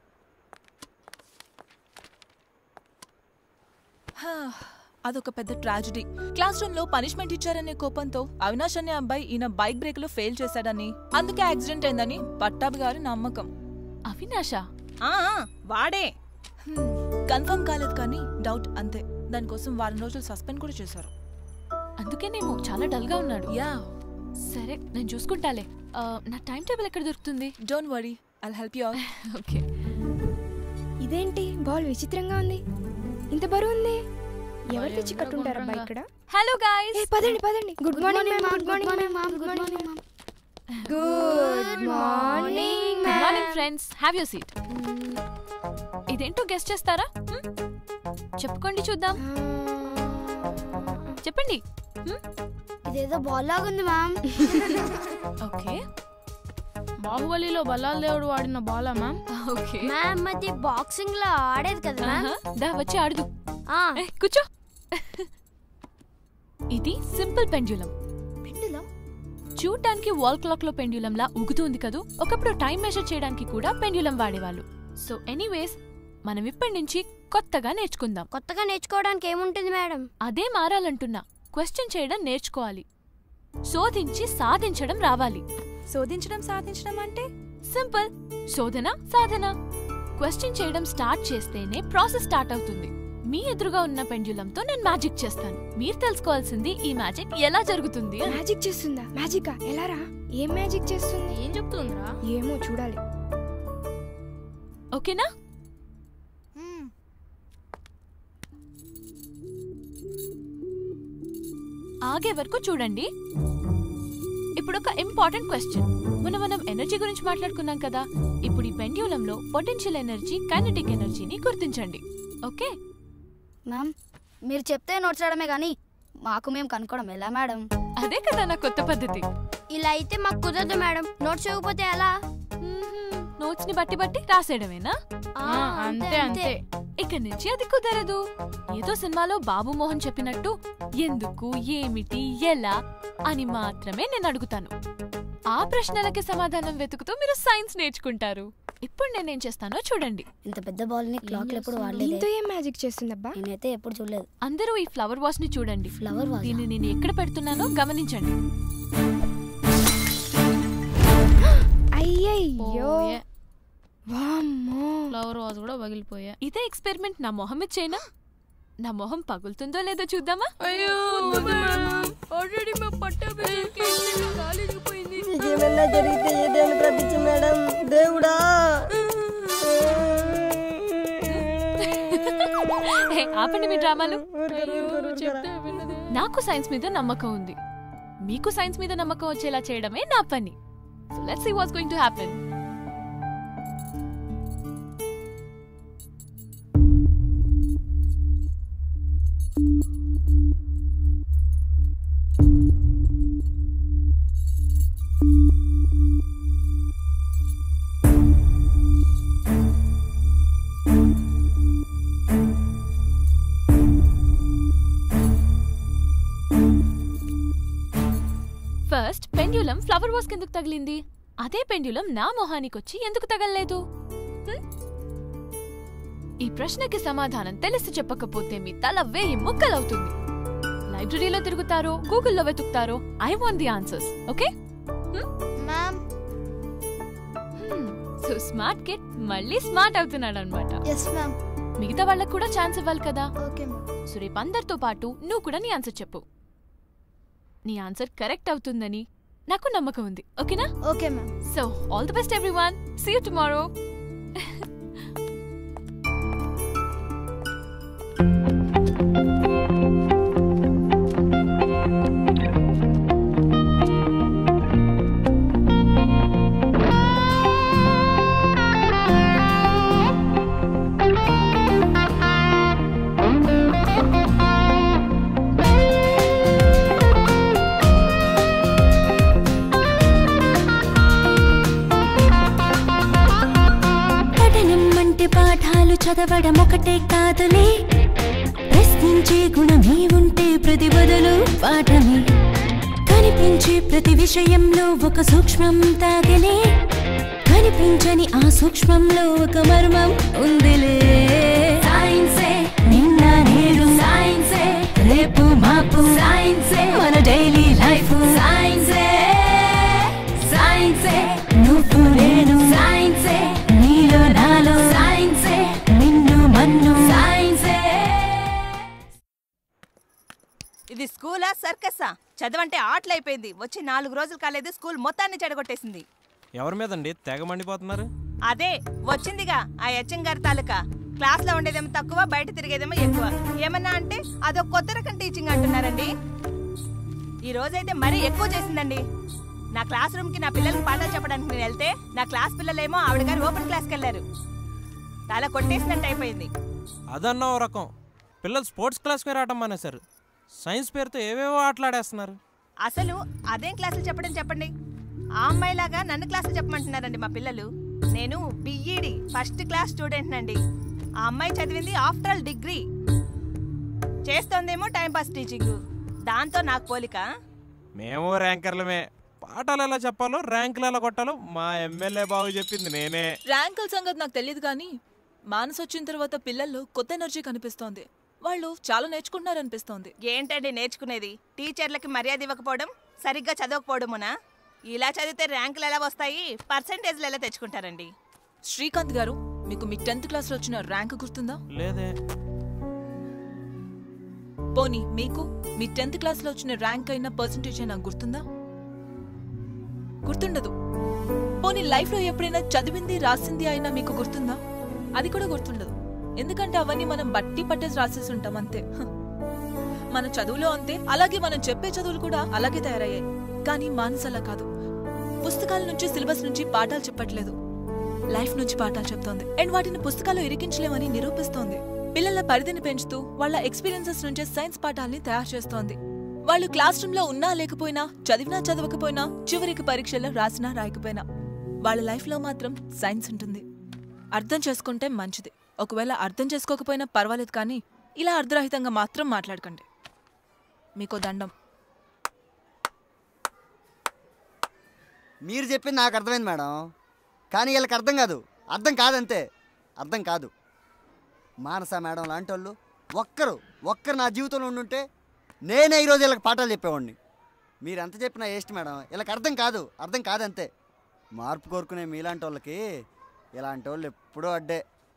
అదొక పెద్ద ట్రాజడీ క్లాస్ రూమ్ లో పనిష్మెంట్ ఇచ్చారనే కోపంతో అవినాష్ అనే అబ్బాయి ఈయన బైక్ బ్రేక్ లో ఫెయిల్ చేశాడని అందుకే యాక్సిడెంట్ అయిందని పట్టాభి గారి నమ్మకం అవినాషా ఆ, ఆ, వాడే కన్ఫర్మ్ కాలేదు కానీ డౌట్ అంతే దానికోసం వారం రోజులు సస్పెండ్ కూడా చేశారు అందుకేనేమో చాలా డల్ గా ఉన్నాడు యా సరే నేను చూసుకుంటాలే ఆ, నా టైం టేబుల్ ఎక్కడ దొరుకుతుంది don't worry I help you okay ఇదేంటి బాల్ విచిత్రంగా ఉంది ఇంత బరువు ఉంది ఎవరు తెచ్చి కట్టుంటారబ్బా ఇక్కడ హలో గాయ్స్ ఏ పదండి పదండి good morning ma'am good morning ma'am good morning ma'am good morning good morning friends have your seat ఇదేంటో గెస్ట్ చేస్తారా హ్మ్? చెప్పుకోండి చూద్దాం చెప్పండి ఇదేదో బాల్ లాగుంది మ్యామ్ ఓకే బాహుబలిలో బల్లాల దేవుడు వాడిన బాలా మ్యామ్ ఓకే మ్యామ్ అది బాక్సింగ్ లో ఆడేది కదా మ్యామ్ దా వచ్చి ఆడుదు ఏ, కూర్చో ఇది సింపుల్ పెండ్యులం పెండులం చూడ్డానికి వాల్ క్లాక్ లో పెండ్యులం లా ఊగుతుంది కదూ ఒకప్పుడు టైం మెజర్ చేయడానికి కూడా పెండ్యులం వాడేవాళ్ళు సో ఎనీవేస్ మనం ఇప్పటి నుంచి కొత్తగా నేర్చుకుందాం కొత్తగా నేర్చుకోవడానికి ఏముంటుంది మేడం అదే మారాలంటున్నా క్వశ్చన్ చేయడం నేర్చుకోవాలి శోధించి సాధించడం రావాలి శోధించడం సాధించడం అంటే సింపుల్ శోధన సాధన క్వశ్చన్ చేయడం స్టార్ట్ చేస్తేనే ప్రాసెస్ స్టార్ట్ అవుతుంది మీ ఎదురుగా ఉన్న పెండ్యులంతో నేను మ్యాజిక్ చేస్తాను మీరు తెలుసుకోవాల్సింది ఈ మ్యాజిక్ ఎలా జరుగుతుంది అని. మ్యాజిక్ చేస్తుందా మ్యాజికా ఎలారా ఏం మ్యాజిక్ చేస్తుంది ఏం చెప్తుందిరా ఏమో చూడాలి ఓకేనా ఆగే వరకు చూడండి ఇప్పుడు ఒక ఇంపార్టెంట్ క్వశ్చన్ మొన్న మనం ఎనర్జీ గురించి మాట్లాడుకున్నాం కదా ఇప్పుడు ఈ పెండ్యులంలో పొటెన్షియల్ ఎనర్జీ కైనటిక్ ఎనర్జీని గుర్తించండి ఓకే మ్యామ్ మీరు చెప్తే నోట్స్ రావడమే కానీ మాకు మేము కనుక్కోవడం ఎలా మేడం అదే కదా నా కొత్త పద్ధతి ఇలా అయితే మాకు కుదరదు మేడం నోట్స్ ఇవ్వకపోతే ఎలా నోట్స్ ని బట్టి బట్టి రాసేయడమేనా ఆ, అంతే, అంతే. ఇక్కడి నుంచి అది కుదరదు ఏదో సినిమాలో బాబు మోహన్ చెప్పినట్టు ఎందుకు ఏమిటి ఎలా అని మాత్రమే నేను అడుగుతాను ఆ ప్రశ్నలకి సమాధానం వెతుకుతూ మీరు సైన్స్ నేర్చుకుంటారు ఇప్పుడు నేనేం చేస్తానో చూడండి ఇంత పెద్ద బాల్ ని క్లాక్ ఎప్పుడు దీంతో వాడలేదు ఏం మ్యాజిక్ చేస్తుందబ్బా నేనైతే ఎప్పుడు చూడలేదు అందరూ ఈ ఫ్లవర్ వాస్ ని చూడండి ఫ్లవర్ వాస్ దీన్ని నేను ఎక్కడ పెడుతున్నానో గమనించండి అయ్యయ్యో పోయే. వామ్మో ఫ్లవర్ వాజ్ కూడా పగిలిపోయా ఇదే ఎక్స్పెరిమెంట్ నా మొహం మీద చేయనా నా మొహం పగులుతుందో లేదో చూద్దామా అయ్యో ఆల్రెడీ మా పట్టా కాలేజీకి పోయింది ఏమన్నా జరిగితే ఏదైనా ప్రపంచం మేడం దేవుడా హే, ఆపండి మీ డ్రామాలు చెప్తే విన్నది నాకు సైన్స్ మీద నమ్మకం ఉంది మీకు సైన్స్ మీద నమ్మకం వచ్చేలా చేయడమే నా పని so let's see what's going to happen first pendulum flower vase కిందకు తగిలింది అదే పెండ్యులం నా మొహానికొచ్చి ఎందుకు తగలలేదు హ్మ్? ఈ ప్రశ్నకి సమాధానం తెలిసి చెప్పకపోతే మీ తల వేయి ముక్కలవుతుంది లైబ్రరీలో తిరుగుతారో గూగుల్లో వెతుకుతారో I want the answers okay ma'am so smart kid మళ్ళీ స్మార్ట్ అవుతున్నాడు అనమాట ఎస్ మ్యామ్ మిగతా వాళ్ళకు కూడా ఛాన్స్ ఇవ్వాలి కదా ఓకే మ్యామ్ సో రేపు అందరితో పాటు నువ్వు కూడా నీ ఆన్సర్ చెప్పు నీ ఆన్సర్ కరెక్ట్ అవుతుందని నాకు నమ్మకం ఉంది ఓకేనా okay ma'am so all the best everyone see you tomorrow చదవడం ఒకటే కాదులే ప్రశ్నించే గుణమే ఉంటే ప్రతి బదులు పాఠమే కనిపించే ప్రతి విషయంలో ఒక సూక్ష్మం తాగలే కనిపించని ఆ సూక్ష్మంలో ఒక మర్మం ఉందిలే సైన్సే నిన్న నేడు సైన్సే రేపు మాపు సైన్సే మన డైలీ లైఫ్ సైన్సే సైన్సే నువ్వు నేను సైన్సే నీలో నాలో సైన్సే నిన్ను మన్ను సైన్సే ఇది స్కూలా సర్కస్సా చదవంటే ఆటలైపోయింది వచ్చి నాలుగు రోజులు కాలేదు స్కూల్ మొత్తాన్ని చెడగొట్టేసింది ఎవరి మీదండి తెగ మండిపోతున్నారు అదే వచ్చిందిగా ఆ హెచ్ఎం గారి తాలూకా క్లాస్ లో ఉండేదేమో తక్కువ బయట తిరిగేదేమో ఎక్కువ ఏమన్నా అంటే అదొక కొత్త రకం టీచింగ్ అంటున్నారండి ఈ రోజైతే మరీ ఎక్కువ చేసిందండి నా క్లాస్ రూమ్ కి నా పిల్లలకి పాఠాలు చెప్పడానికి నేను వెళ్తే నా క్లాస్ పిల్లలేమో ఆవిడ గారు ఓపెన్ క్లాస్కి వెళ్ళారు తల కొట్టేసినట్టు అయిపోయింది అదన్న ఓ రకం పిల్లలు స్పోర్ట్స్ క్లాస్కి రావటం మానేశారు సైన్స్ పేరుతో ఏవేవో ఆటలాడేస్తున్నారు అసలు అదేం క్లాసులు చెప్పడం చెప్పండి ఆ అమ్మాయిలాగా నన్ను క్లాసులు చెప్పమంటున్నారండి మా పిల్లలు నేను బిఈడి ఫస్ట్ క్లాస్ స్టూడెంట్ నండి ఆ అమ్మాయి చదివింది ఆఫ్టర్ ఆల్ డిగ్రీ చేస్తోందేమో టైం పాస్ టీచింగ్ దాంతో నాకు పోలిక మేము ర్యాంకర్లమే పాఠాలు ఎలా చెప్పాలో ర్యాంకులు ఎలా కొట్టాలో మా ఎమ్మెల్యే బాబు చెప్పింది నేనే ర్యాంకుల సంగతి నాకు తెలియదు కానీ మానస్ వచ్చిన తర్వాత పిల్లల్లో కొత్త ఎనర్జీ కనిపిస్తోంది వాళ్ళు చాలా నేర్చుకుంటున్నారనిపిస్తోంది ఏంటండి నేర్చుకునేది టీచర్లకి మర్యాద ఇవ్వకపోవడం సరిగ్గా చదవకపోవడమునా ఇలా చదివితే ర్యాంకులు ఎలా వస్తాయి పర్సంటేజ్లు ఎలా తెచ్చుకుంటారండి శ్రీకాంత్ గారు మీకు మీ టెన్త్ క్లాస్లో వచ్చిన ర్యాంక్ గుర్తుందా లేదే పోనీ మీకు మీ టెన్త్ క్లాస్లో వచ్చిన ర్యాంక్ అయిన పర్సంటేజ్ అయినా గుర్తుందా గుర్తుండదు పోనీ లైఫ్లో ఎప్పుడైనా చదివింది రాసింది అయినా మీకు గుర్తుందా అది కూడా గుర్తుండదు ఎందుకంటే అవన్నీ మనం బట్టి పట్టేసి రాసేసి ఉంటాం అంతే హ. మన చదువులో అంతే అలాగే మనం చెప్పే చదువులు కూడా అలాగే తయారయ్యాయి కానీ మానస్ అలా కాదు పుస్తకాల నుంచి సిలబస్ నుంచి పాఠాలు చెప్పట్లేదు లైఫ్ నుంచి పాఠాలు చెప్తోంది అండ్ వాటిని పుస్తకాల్లో ఇరికించలేమని నిరూపిస్తోంది పిల్లల పరిధిని పెంచుతూ వాళ్ళ ఎక్స్పీరియన్సెస్ నుంచే సైన్స్ పాఠాల్ని తయారు చేస్తోంది వాళ్ళు క్లాస్ రూమ్ లో ఉన్నా లేకపోయినా చదివినా చదవకపోయినా చివరికి పరీక్షల్లో రాసినా రాయకపోయినా వాళ్ళ లైఫ్ లో మాత్రం సైన్స్ ఉంటుంది అర్థం చేసుకుంటే మంచిది ఒకవేళ అర్థం చేసుకోకపోయినా పర్వాలేదు కానీ ఇలా అర్ధరహితంగా మాత్రం మాట్లాడకండి మీకో దండం మీరు చెప్పింది నాకు అర్థమైంది మేడం కానీ వీళ్ళకి అర్థం కాదు అర్థం కాదంతే అర్థం కాదు మానస మేడం లాంటి వాళ్ళు ఒక్కరు ఒక్కరు నా జీవితంలో ఉండుంటే నేనే ఈరోజు వీళ్ళకి పాఠాలు చెప్పేవాడిని మీరు ఎంత చెప్పినా వేస్ట్ మేడం వీళ్ళకి అర్థం కాదు అర్థం కాదంతే మార్పు కోరుకునే మీలాంటి వాళ్ళకి ఇలాంటి వాళ్ళు ఎప్పుడూ అడ్డే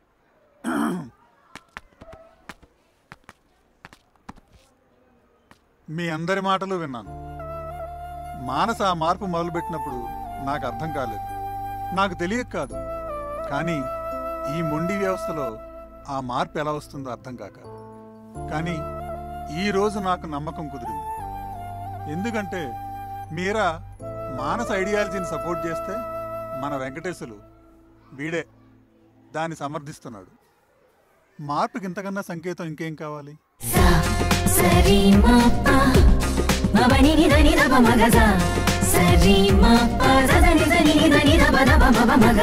మీ అందరి మాటలు విన్నాను మానస ఆ మార్పు మొదలుపెట్టినప్పుడు నాకు అర్థం కాలేదు నాకు తెలియక కాదు కానీ ఈ మొండి వ్యవస్థలో ఆ మార్పు ఎలా వస్తుందో అర్థం కాక కానీ ఈ రోజు నాకు నమ్మకం కుదిరింది ఎందుకంటే మీరా మానస ఐడియాలజీని సపోర్ట్ చేస్తే మన వెంకటేశులు వీడే దాన్ని సమర్థిస్తున్నాడు మార్పుకి ఇంతకన్నా సంకేతం ఇంకేం కావాలి సరి మా పా మబని ని దని దబ మగజ సరి మా పా జదని దని దని దబ దబ మబ మగ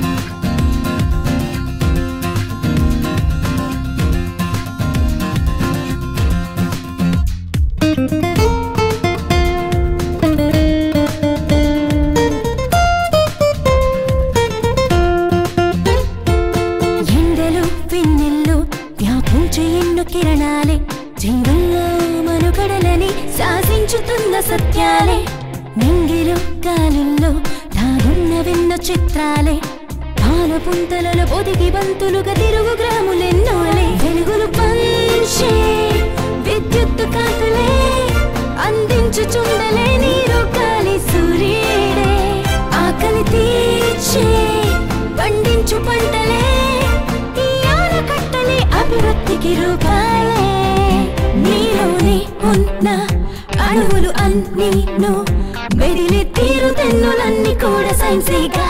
ఎండలు పిన్నెల్లు వ్యాపించే ఎన్నో కిరణాలే జీవంలో మనుగడలని శాసించుతున్న సత్యాలే నింగిలు గాలుల్లో దాగున్న విన్న చిత్రాలే పాల పుంతలలో పొదిగి బంతులుగా తిరుగు గ్రాములెన్నోలే వెలుగులు పంచే విద్యుత్ కాంతులే అందించుచుండలే నీరు గాలి సూర్యుడే ఆకలి తీర్చే పండించు పంటలే ఈ ఆనకట్టలే అభివృద్ధికి రూపాలే నీలోనే ఉన్న అణువులు అన్నీను మెదిలి తీరు తెన్నులన్నీ కూడా సైన్సేగా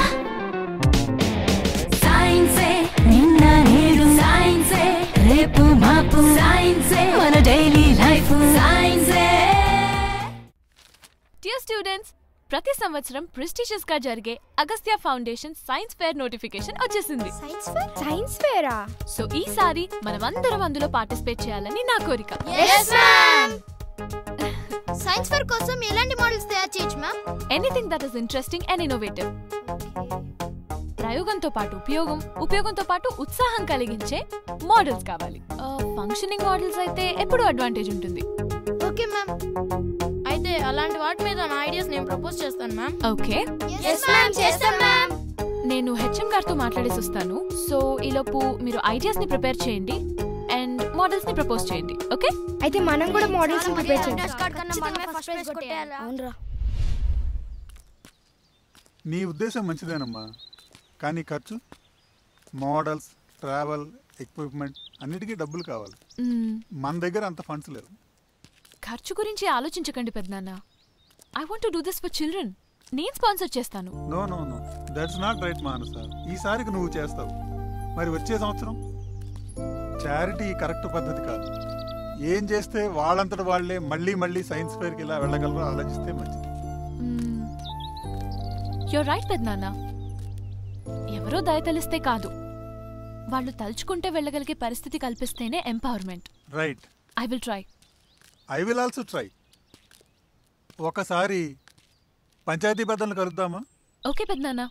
సైన్సే నిన్న నేడు సైన్సే రేపు మాపు సైన్సే మన డైలీ లైఫ్ సైన్సే డియర్ స్టూడెంట్స్ ప్రతి సంవత్సరం ప్రెస్టీజియస్ గా జరిగే Agastya foundation science fair notification వచ్చేసింది సైన్స్ ఫేర్ సైన్స్ ఫేరా సో ఈసారి మనమందరం అందులో పార్టిసిపేట్ చేయాలని నా కోరిక సైన్స్ ఫేర్ కోసం ఎలాంటి మోడల్స్ తయారు చేయొచ్చు ma'am anything that is interesting and innovative ప్రయోగంతో పాటు ఉపయోగం ఉపయోగంతో పాటు ఉత్సాహం కలిగించే మోడల్స్ కావాలి ఫంక్షనింగ్ మోడల్స్ అయితే ఎప్పుడూ అడ్వాంటేజ్ ఉంటుంది ఓకే మ్యామ్ అయితే అలాంటి వాటి మీద నా ఐడియాస్ నేను ప్రపోజ్ చేస్తాను మ్యామ్ ఓకే ఎస్ మ్యామ్ చేస్తాం మ్యామ్ నేను హెచ్ఎం గారితో మాట్లాడేసి వస్తాను సో ఈలోపు మీరు ఐడియాస్ ని ప్రిపేర్ చేయండి అండ్ మోడల్స్ ని ప్రపోజ్ చేయండి ఓకే అయితే మనం కూడా మోడల్స్ ప్రిపేర్ చేద్దాం అవునరా నీ ఉద్దేశం మంచిదేనమ్మా కానీ ఖర్చు మోడల్స్ ట్రావెల్ ఎక్విప్మెంట్ అన్నిటికీ డబ్బులు కావాలి మ్మ్. మన దగ్గర అంత ఫండ్స్ లేవు ఖర్చు గురించి ఆలోచించకండి పెద్దనాన్న I want to do this for children నేను స్పాన్సర్ చేస్తాను no no no that's not right Manasa ఈసారికి నువ్వు చేస్తావు మరి వచ్చే సంవత్సరం చారిటీ కరెక్ట్ పద్ధతి కాదు ఏం చేస్తే వాళ్ళంతట వాళ్ళే మళ్ళీ మళ్ళీ సైన్స్ ఫేర్కి ఇలా వెళ్ళగలరో ఆలోచిస్తే మంచిది యూర్ రైట్ పెద్దనాన్న ఎవరో దయతలిస్తే కాదు వాళ్ళు తలుచుకుంటే వెళ్ళగలిగే పరిస్థితి కల్పిస్తేనే empowerment right I will try I will also try ఒకసారి పంచాయతీ పెద్దలను కలుద్దామా ఓకే పెద్దనాన్న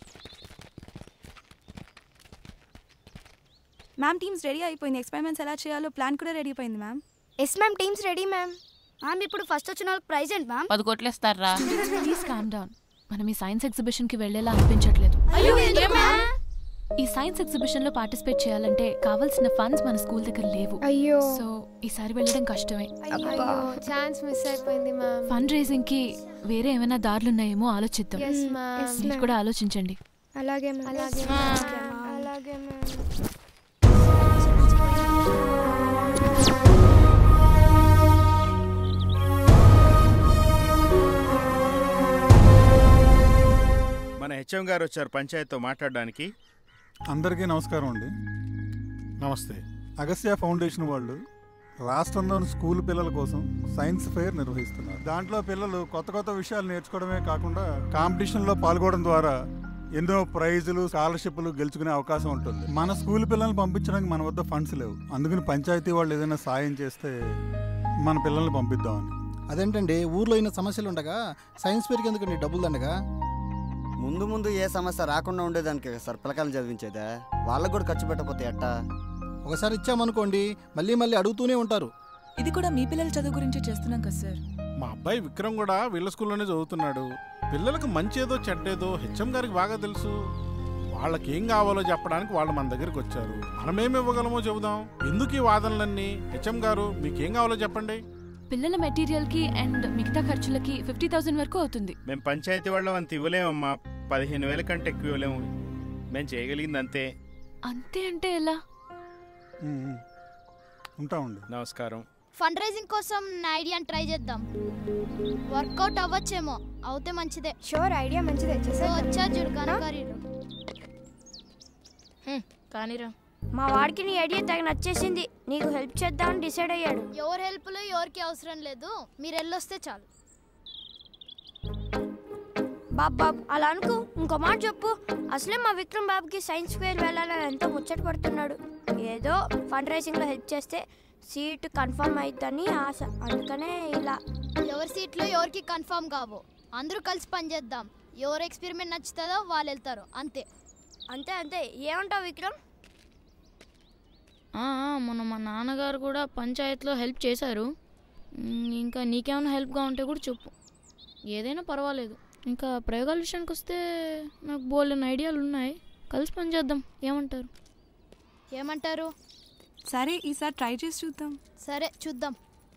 మ్యామ్ టీమ్స్ రెడీ అయిపోయింది ఎక్స్పెరిమెంట్స్ ఎలా చేయాలో ప్లాన్ కూడా రెడీ అయిపోయింది ma'am yes ma'am teams ready ma'am ma'am ఇప్పుడు ఫస్ట్ వచ్చిన వాళ్ళకి ప్రైజ్ ఏంటి మ్యామ్ పది కోట్లు ఇస్తారా ప్లీజ్ కామ్ డౌన్ మనం ఈ సైన్స్ ఎగ్జిబిషన్ కి వెళ్ళేలా అనిపించట్లేదు ఈ సైన్స్ ఎగ్జిబిషన్ లో పార్టిసిపేట్ చేయాలంటే కావాల్సిన ఫండ్స్ మన స్కూల్ దగ్గర లేవు అయ్యో సో ఈసారి వెళ్ళడం కష్టమే అయ్యో ఛాన్స్ మిస్ అయిపోయింది మ్యామ్ ఫండ్ రేజింగ్ కి వేరే ఏమైనా దారులు ఉన్నాయేమో ఆలోచిద్దాం Yes, ma'am. Yes, మీరు ma'am. కూడా ఆలోచించండి అలాగే మ్యామ్ అలాగే మ్యామ్ అలాగే మ్యామ్ మన హెచ్ఎం గారు వచ్చారు పంచాయతీతో మాట్లాడడానికి అందరికీ నమస్కారం అండి నమస్తే అగస్త్య ఫౌండేషన్ వాళ్ళు రాష్ట్రంలోని స్కూల్ పిల్లల కోసం సైన్స్ ఫెయిర్ నిర్వహిస్తున్నారు దాంట్లో పిల్లలు కొత్త కొత్త విషయాలు నేర్చుకోవడమే కాకుండా కాంపిటీషన్లో పాల్గొనడం ద్వారా ఎన్నో ప్రైజులు స్కాలర్షిప్లు గెలుచుకునే అవకాశం ఉంటుంది మన స్కూల్ పిల్లల్ని పంపించడానికి మన వద్ద ఫండ్స్ లేవు అందుకని పంచాయతీ వాళ్ళు ఏదైనా సాయం చేస్తే మన పిల్లల్ని పంపిద్దామని అదేంటండి ఊర్లో అయిన సమస్యలు ఉండగా సైన్స్ ఫేర్కి ఎందుకండి డబ్బులు దండగా ముందు ముందు ఏ సమస్య రాకుండా ఉండేదానికి కదా సార్ పిల్లకాయలు చదివించేదే వాళ్ళకు కూడా ఖర్చు పెట్టకపోతే ఎట్టా ఒకసారి ఇచ్చామనుకోండి మళ్ళీ మళ్ళీ అడుగుతూనే ఉంటారు ఇది కూడా మీ పిల్లల చదువు గురించి చేస్తున్నాం కదా సార్ మా అబ్బాయి విక్రమ్ కూడా వీళ్ళ స్కూల్లోనే చదువుతున్నాడు పిల్లలకు మంచేదో చెడ్డేదో హెచ్ఎం గారికి బాగా తెలుసు వాళ్ళకి ఏం కావాలో చెప్పడానికి వాళ్ళు మన దగ్గరికి వచ్చారు మనమేం ఇవ్వగలమో చెబుదాం ఎందుకు ఈ వాదనలన్నీ హెచ్ఎం గారు మీకేం కావాలో చెప్పండి పిల్లల మెటీరియల్ కి అండ్ మిగతా ఖర్చులకి ఫిఫ్టీ థౌసండ్ వరకు అవుతుంది మేము పంచాయతీ వాళ్ళం అంత ఇవ్వలేమమ్మా పదిహేను వేల కంటే ఎక్కువ ఇవ్వలేము మేము చేయగలిగింది అంతే అంతే అంటే ఎలా ఉంటామండి నమస్కారం ఫండ్ రైజింగ్ కోసం నా ఐడియాని ట్రై చేద్దాం వర్కౌట్ అవ్వచ్చేమో అవుతే మంచిదే షూర్ ఐడియా మంచిదే చేసేద్దాం. వచ్చా చూడు కనకారీలు కానీరా మా వాడికి నీ ఐడియా తగ నచ్చేసింది నీకు హెల్ప్ చేద్దామని డిసైడ్ అయ్యాడు ఎవరి హెల్ప్లు ఎవరికి అవసరం లేదు మీరు వెళ్ళొస్తే చాలు బాబ్ బాబ్ అలా అనుకు ఇంకో మాట చెప్పు అసలే మా విక్రమ్ బాబుకి సైన్స్ ఫేర్ వెళ్ళాలని ఎంతో ముచ్చట పడుతున్నాడు ఏదో ఫండ్ రైజింగ్లో హెల్ప్ చేస్తే సీట్ కన్ఫర్మ్ అయిద్దని ఆశ అందుకనే ఇలా ఎవరి సీట్లు ఎవరికి కన్ఫర్మ్ కావు అందరూ కలిసి పనిచేద్దాం ఎవరు ఎక్స్పెరిమెంట్ నచ్చుతుందో వాళ్ళు వెళ్తారు అంతే అంతే అంతే ఏమంటావు విక్రమ్ ఆ, ఆ, మొన్న మా నాన్నగారు కూడా పంచాయతీలో హెల్ప్ చేశారు మ్, ఇంకా నీకేమైనా హెల్ప్గా ఉంటే కూడా చెప్పు ఏదైనా పర్వాలేదు ఇంకా ప్రయోగాల విషయానికి వస్తే నాకు బోల్డెన్ ఐడియాలు ఉన్నాయి కలిసి పని చేద్దాం ఏమంటారు ఏమంటారు సరే ఈసారి ట్రై చేసి చూద్దాం సరే చూద్దాం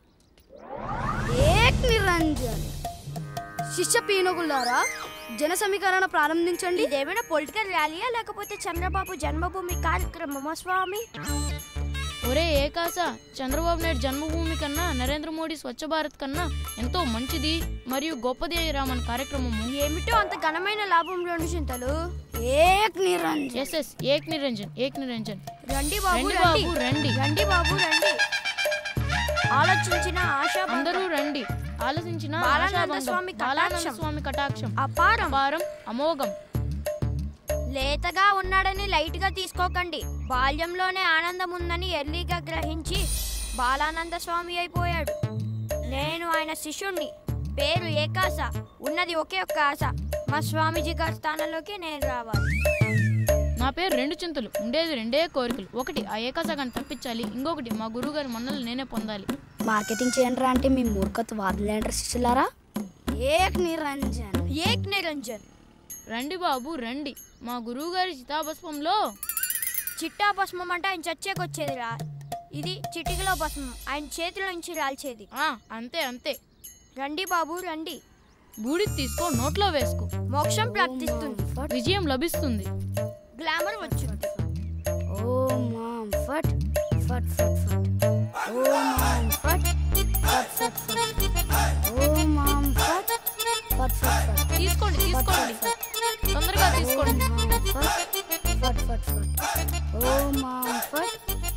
ఏక్ నిరంజన్ శిష్య పీనుగులారా జన సమీకరణ ప్రారంభించండి ఇదేమైనా పొలిటికల్ ర్యాలీయా లేకపోతే చంద్రబాబు జన్మభూమి కార్యక్రమమా స్వామి ఒరే ఏకాస చంద్రబాబు నాయుడు జన్మభూమి కన్నా నరేంద్ర మోడీ స్వచ్ఛ భారత్ కన్నా ఎంతో మంచిది మరియు గొప్పది అయ్యి మన కార్యక్రమము ఏమిటో అంత ఘనమైన లాభం రెండు చింతలు ఏక్ నిరంజన్ ఎస్ ఎస్ ఏక్ నిరంజన్ ఏక్ నిరంజన్ రండి బాబు రండి రండి బాబు రండి రండి బాబు రండి ఆలోచన ఆలోచించిన ఆశా అందరూ రండి ఆలోచించిన బాలానంద ఆశాభంగం. స్వామి బాలానంద కటాక్షం. స్వామి కటాక్షం అపారం అపారం అమోఘం లేతగా ఉన్నాడని లైట్ గా తీసుకోకండి బాల్యంలోనే ఆనందం ఉందని ఎర్లీగా గ్రహించి బాలానంద స్వామి అయిపోయాడు నేను ఆయన శిష్యుణ్ణి పేరు ఏకాశ ఉన్నది ఒకే ఒక్క ఆశ మా స్వామీజీ గారి స్థానంలోకి నేను రావాలి నా పేరు రెండు చింతలు ఉండేది రెండే కోరికలు ఒకటి ఆ ఏకాసగాన్ని తప్పించాలి ఇంకొకటి మా గురువు గారి మన్నలు నేనే పొందాలి మార్కెటింగ్ చేయండి అంటే మీ మూర్ఖత్వ వాదులేంటారు శిష్యులారా ఏక్ నిరంజన్ ఏక్ నిరంజన్ రండి బాబు రండి మా గురువు గారి చితాభస్మంలో చిట్టా భస్మం అంటే ఆయన చచ్చేకొచ్చేదిరా ఇది చిటికలో భస్మం ఆయన చేతిలో నుంచి రాల్చేది అంతే అంతే రండి బాబు రండి బూడి తీసుకో నోట్లో వేసుకో మోక్షం ప్రాప్తిస్తుంది విజయం లభిస్తుంది గ్లామర్ వచ్చింది ఓ మామ్ ఫట్ ఫట్ ఫట్ ఫట్ ఓ మామ్ ఫట్ ఫట్ ఫట్ ఫట్ ఓ మామ్ ఫట్ ఫట్ ఫట్ ఫట్ తీసుకోండి తీసుకోండి తొందరగా తీసుకోండి ఫట్ ఫట్ ఫట్ ఫట్ ఓ మామ్ ఫట్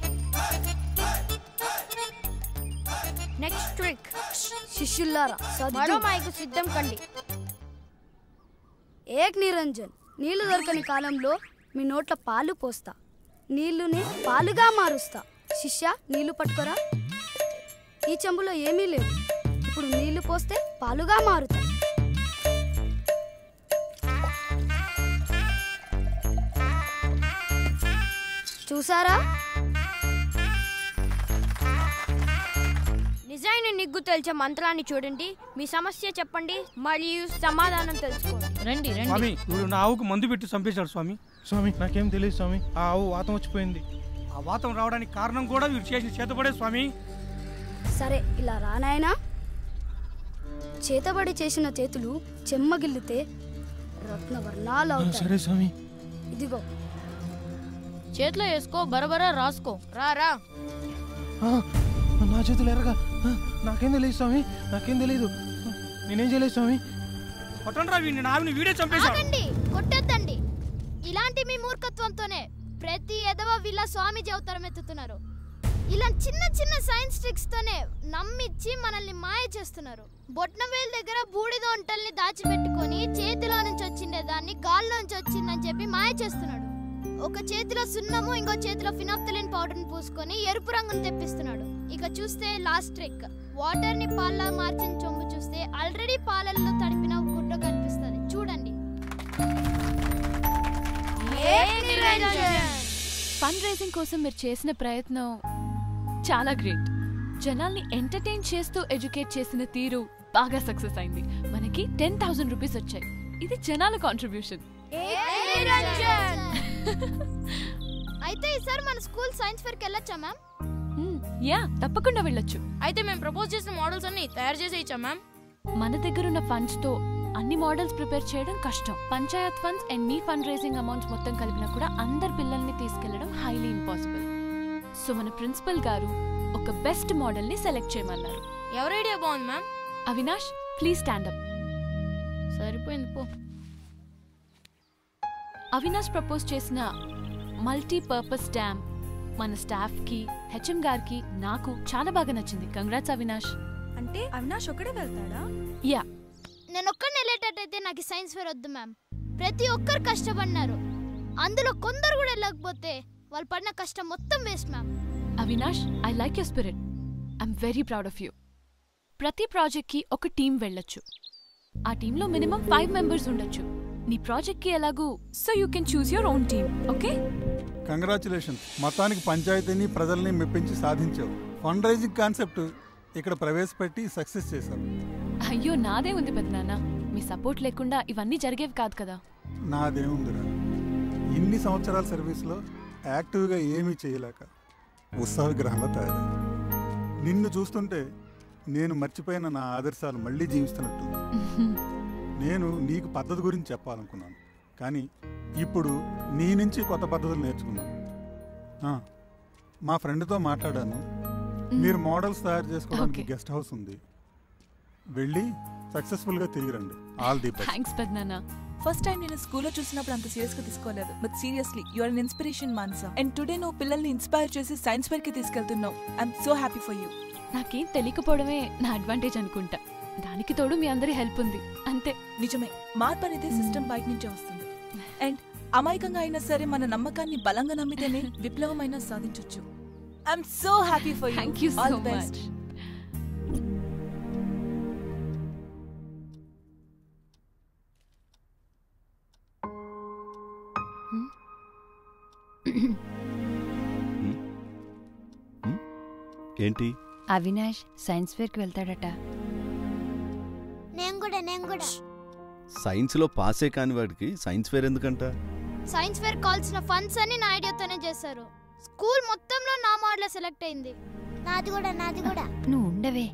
నెక్స్ట్ ట్రిక్ శిష్యులారా మరో మైకు సిద్ధం కండి ఏక్ నిరంజన్ నీళ్లు దొరకని కాలంలో మీ నోట్ల పాలు పోస్తా నీళ్లుని పాలుగా మారుస్తా శిష్య నీళ్లు పట్టుకోరా ఈ చెంబులో ఏమీ లేదు ఇప్పుడు నీళ్లు పోస్తే పాలుగా మారుతాయి చూసారా నిజమైన నిగ్గు తెలిసే మంత్రాన్ని చూడండి మీ సమస్య చెప్పండి మరియు సమాధానం తెలుసుకోండి రండి స్వామి వీడు నా ఆవుకు మందు పెట్టి చంపేశాడు స్వామి స్వామి నాకేం తెలియదు స్వామి ఆ ఆవు వాతం వచ్చిపోయింది ఆ వాతం రావడానికి కారణం కూడా వీడు చేసిన చేతపడే స్వామి సరే ఇలా రానాయనా చేతబడి చేసిన చేతులు చెమ్మగిల్లితే రత్నవర్ణాలు అవుతాయి సరే స్వామి ఇదిగో చేతిలో వేసుకో బరబరా రాసుకో రా రా ఆ, నా చేతులు ఎర్రగా ఆ, నాకేం తెలియదు స్వామి నాకేం తెలియదు నేనేం చేయలేదు స్వామి కొట్టండి రా వీడిని నా ఆవిని వీడే చంపేశాడు ఆగండి కొట్టొద్దండి ఇలాంటి మీ మూర్ఖత్వంతోనే ప్రతి ఎదవ వీళ్ళ స్వామీజీ అవతారం ఎత్తుతున్నారు ఇలా చిన్న చిన్న సైన్స్ ట్రిక్స్ తోనే నమ్మిచ్చి మనల్ని మాయ చేస్తున్నారు బొట్నవేల్ దగ్గర బూడిద ఒంటల్ని దాచిపెట్టుకొని చేతిలో నుంచి వచ్చిండే దాన్ని గాల్లో నుంచి వచ్చిందని చెప్పి మాయ చేస్తున్నాడు ఒక చేతిలో సున్నము ఇంకో చేతిలో ఫినాప్తలిన్ పౌడర్ ని పూసుకొని ఎరుపు రంగును తెప్పిస్తున్నాడు ఇక చూస్తే లాస్ట్ ట్రిక్ వాటర్ ని పాల్లా మార్చిన చొంబు చూస్తే ఆల్రెడీ పాలల్లో తడిపిన గుడ్డ కనిపిస్తుంది చూడండి ఫండ్ రైజింగ్ కోసం మీరు చేసిన ప్రయత్నం చాలా గ్రేట్ జనాల్ని ఎంటర్టైన్ చేస్తూ ఎడ్యుకేట్ చేసిన తీరు బాగా సక్సెస్ అయింది మనకి టెన్ థౌసండ్ రూపీస్ వచ్చాయి ఇది జనాల కాంట్రిబ్యూషన్ అయితే ఈసారి మన స్కూల్ సైన్స్ ఫేర్ కి వెళ్ళొచ్చా మ్యామ్ యా తప్పకుండా వెళ్ళొచ్చు అయితే మేము ప్రపోజ్ చేసిన మోడల్స్ అన్ని తయారు చేసి ఇచ్చాం మ్యామ్ మన దగ్గరున్న ఫండ్స్ తో అన్ని మోడల్స్ ప్రిపేర్ చేయడం కష్టం పంచాయత్ ఫండ్స్ అండ్ మీ ఫండ్ రైజింగ్ అమౌంట్స్ మొత్తం కలిపినా కూడా అందరు పిల్లల్ని తీసుకెళ్లడం హైలీ ఇంపాసిబుల్ సో మన ప్రిన్సిపల్ గారు ఒక బెస్ట్ మోడల్ ని సెలెక్ట్ చేయమన్నారు ఎవరి ఐడియా బాగుంది ma'am Avinash please stand up సరిపోయింది పో అవినాష్ ప్రపోజ్ చేసిన మల్టీ పర్పస్ డ్యామ్ మన స్టాఫ్ కి హెచ్ఎం గారికి నాకు చాలా బాగా నచ్చింది కంగ్రాట్స్ అవినాష్ అంటే అవినాష్ ఒకడే వెళ్తాడా యా నేను ఒక్కడిని వెళ్ళేటట్టయితే నాకు ఈ సైన్స్ ఫేర్ వద్దు మ్యామ్ ప్రతి ఒక్కరు కష్టపడినారు అందులో కొందరు కూడా వెళ్ళకపోతే వాళ్ళు పడిన కష్టం మొత్తం waste ma'am Avinash I like your spirit I'm very proud of you ప్రతి ప్రాజెక్ట్కి ఒక టీం వెళ్ళొచ్చు ఆ టీంలో మినిమం ఫైవ్ మెంబర్స్ ఉండొచ్చు నీ ప్రాజెక్ట్కి ఎలాగూ so you can choose your own team okay congratulations మొత్తానికి పంచాయతీని ప్రజల్ని మెప్పించి సాధించావు ఫండ్ రైజింగ్ కాన్సెప్ట్ ఇక్కడ ప్రవేశపెట్టి సక్సెస్ చేశావు అయ్యో నాదే ఉంది పెద్దనాన్న మీ సపోర్ట్ లేకుండా ఇవన్నీ జరిగేవి కాదు కదా నాదేముందిరా ఇన్ని సంవత్సరాల సర్వీస్లో యాక్టివ్గా ఏమీ చేయలేక ఉత్సవ విగ్రహంలో తయారై నిన్ను చూస్తుంటే నేను మర్చిపోయిన నా ఆదర్శాలు మళ్ళీ జీవిస్తున్నట్టు నేను నీకు పద్ధతి గురించి చెప్పాలనుకున్నాను కానీ ఇప్పుడు నీ నుంచి కొత్త పద్ధతులు నేర్చుకున్నాను ఆ, మా ఫ్రెండ్తో మాట్లాడాను మీరు మోడల్స్ తయారు చేసుకోవడానికి గెస్ట్ హౌస్ ఉంది వెళ్ళి సక్సెస్ఫుల్గా తిరిగి రండి ఆల్ ది బెస్ట్ థ్యాంక్స్ పెద్దనాన్న ఫస్ట్ టైం నేను స్కూల్లో చూసినప్పుడు అంత సీరియస్ గా తీసుకోలేదు but seriously you are inspiration Manasa and today నువ్వు పిల్లల్ని ఇన్స్పైర్ చేసి సైన్స్ ఫేర్ కి తీసుకెళ్తున్నావు I'm so happy for you నాకేం తెలియకపోవడమే నా అడ్వాంటేజ్ అనుకుంటా దానికి తోడు మీ అందరి హెల్ప్ ఉంది అంతే నిజమే మార్పు అనేది సిస్టమ్ బయట నుంచే వస్తుంది అండ్ అమాయకంగా అయినా సరే మన నమ్మకాన్ని బలంగా నమ్మితేనే విప్లవమైనా సాధించొచ్చు I'm so happy for Thank you so all బెస్ట్ much. ఏంటి అవినాష్ సైన్స్ ఫేర్కి వెళ్తాడట నేను కూడా నేను కూడా సైన్స్లో పాసే కాని వాడికి సైన్స్ ఫేర్ ఎందుకంట సైన్స్ ఫేర్ కావాల్సిన ఫండ్స్ అన్ని నా ఐడియాతోనే చేశారు స్కూల్ మొత్తంలో నా మోడలే సెలెక్ట్ అయింది నాది కూడా నాది కూడా నువ్వు ఉండవే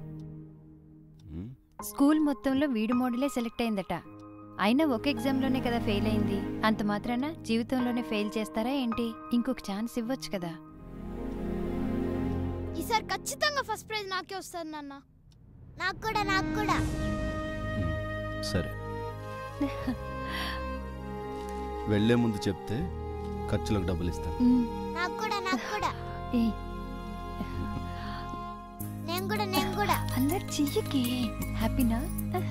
స్కూల్ మొత్తంలో వీడి మోడలే సెలెక్ట్ అయిందట అయినా ఒక ఎగ్జామ్లోనే కదా ఫెయిల్ అయింది అంత మాత్రాన జీవితంలోనే ఫెయిల్ చేస్తారా ఏంటి ఇంకొక ఛాన్స్ ఇవ్వచ్చు కదా ఈసారి ఖచ్చితంగా ఫస్ట్ ప్రైజ్ నాకే వస్తుంది నాన్న నాకు కూడా నాకు కూడా సరే వెళ్లే ముందు చెప్తే ఖర్చులకు డబ్బులు ఇస్తాను నాకు కూడా నాకు కూడా నేను కూడా నేను కూడా అల్లరి చెయ్యకే హ్యాపీనా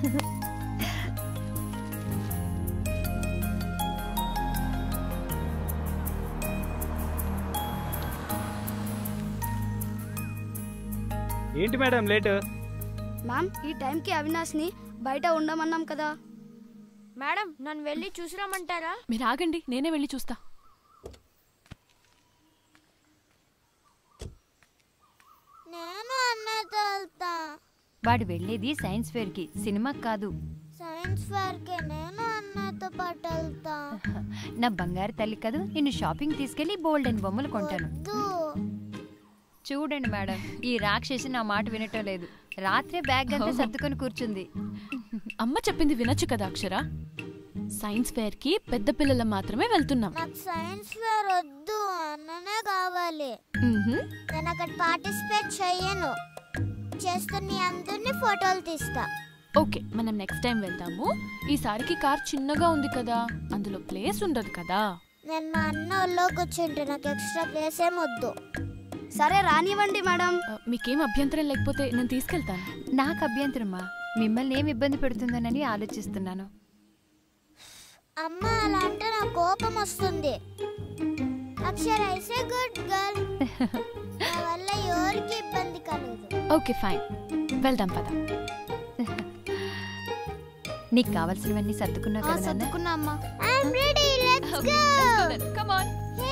ఏంటి మేడం లేటు మ్యామ్ ఈ టైంకి అవినాష్ని బయట ఉండమన్నాం కదా మేడం నన్ను వెళ్ళి చూసిరామంటారా మీరు ఆగండి నేనే వెళ్ళి చూస్తా నేను అన్నయ్యతో వెళ్తా వాడు వెళ్ళేది సైన్స్ ఫేర్కి సినిమాకి కాదు సైన్స్ ఫేర్కి నేను అన్నయ్యతో పాటు వెళ్తా నా బంగారు తల్లి కదూ నిన్ను షాపింగ్ తీసుకెళ్లి బోల్డ్ అని బొమ్మలు కొంటాను చూడండి మేడం ఈ రాక్షసి నా మాట వినటం లేదు రాత్రే బ్యాగ్ అంతా సర్దుకొని కూర్చుంది అమ్మ చెప్పింది వినొచ్చు కదా అక్షర సైన్స్ ఫేర్ కి పెద్ద పిల్లలు మాత్రమే వెళ్తున్నాం నాకు సైన్స్ ఫేర్ వద్దు అన్ననే కావాలి మ్మ్హ్మ్. నేను అక్కడ పార్టిసిపేట్ చెయ్యను చేస్తే నీ అందరినీ ఫోటోలు తీస్తా ఓకే మనం నెక్స్ట్ టైం వెళ్దాము ఈసారికి కార్ చిన్నగా ఉంది కదా అందులో ప్లేస్ ఉండదు కదా నేను మా అన్న ఒళ్ళో కూర్చుంటే నాకు ఎక్స్ట్రా ప్లేస్ ఏం వద్దు సరే రానివ్వండి మేడం మీకేం అభ్యంతరం లేకపోతే నేను తీసుకెళ్తాను నాకు అభ్యంతరమా మిమ్మల్ని ఏం ఇబ్బంది పెడుతుందనని ఆలోచిస్తున్నాను అమ్మ అలా అంటే నాకు కోపం వస్తుంది అక్షర ఐసే గుడ్ గర్ల్ నా వల్ల ఎవరికి ఇబ్బంది కలదు ఓకే ఫైన్ వెళ్దాం పద నీకు కావాల్సినవన్నీ సర్దుకున్నావు కదా నాన్న? సర్దుకున్నా అమ్మా I'm ready let's go come on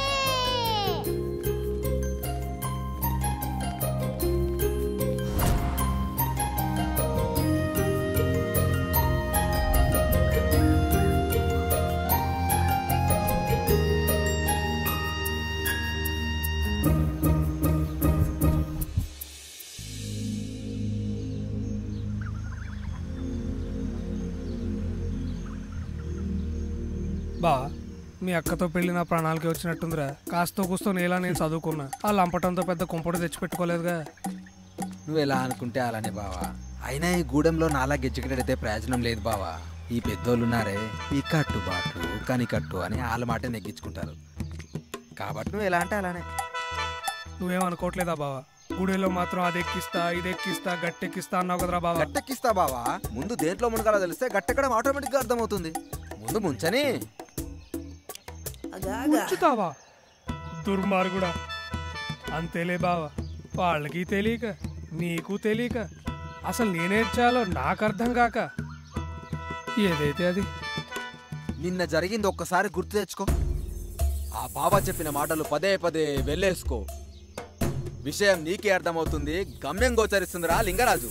బా మీ అక్కతో పెళ్లి నా ప్రాణాలకి వచ్చినట్టుందిరా కాస్తో కూస్తో నేలా నేను చదువుకున్నా ఆ లంపటంతో పెద్ద కుంపటి తెచ్చిపెట్టుకోలేదుగా నువ్వు ఎలా అనుకుంటే అలానే బావా అయినా ఈ గూడెంలో నాలా గెచ్చుకెట్ అయితే ప్రయోజనం లేదు బావా ఈ పెద్దోళ్ళు ఉన్నారే ఈ కట్టుబాట్లు కనికట్టు అని వాళ్ళ మాట నెగ్గించుకుంటారు కాబట్టి నువ్వు ఎలా అంటే అలానే నువ్వేం అనుకోవట్లేదా బావా గుడిలో మాత్రం అది ఎక్కిస్తా ఇది ఎక్కిస్తా గట్టెక్కిస్తా అన్నావు కదరా బావా గట్టెక్కిస్తా బావా ముందు దేంట్లో మునగాలో తెలిస్తే గట్టెక్కడం ఆటోమేటిక్గా అర్థమవుతుంది ముందు ముంచని ముంచుతావా దుర్మార్గుడా అంతేలే బావా వాళ్ళకి తెలియక నీకు తెలియక అసలు నేనేడ్చాలో నాకు అర్థం కాక ఏదైతే అది నిన్న జరిగింది ఒక్కసారి గుర్తు తెచ్చుకో ఆ బాబా చెప్పిన మాటలు పదే పదే వెళ్ళేసుకో విషయం నీకే అర్థమవుతుంది గమ్యం గోచరిస్తుందిరా లింగరాజు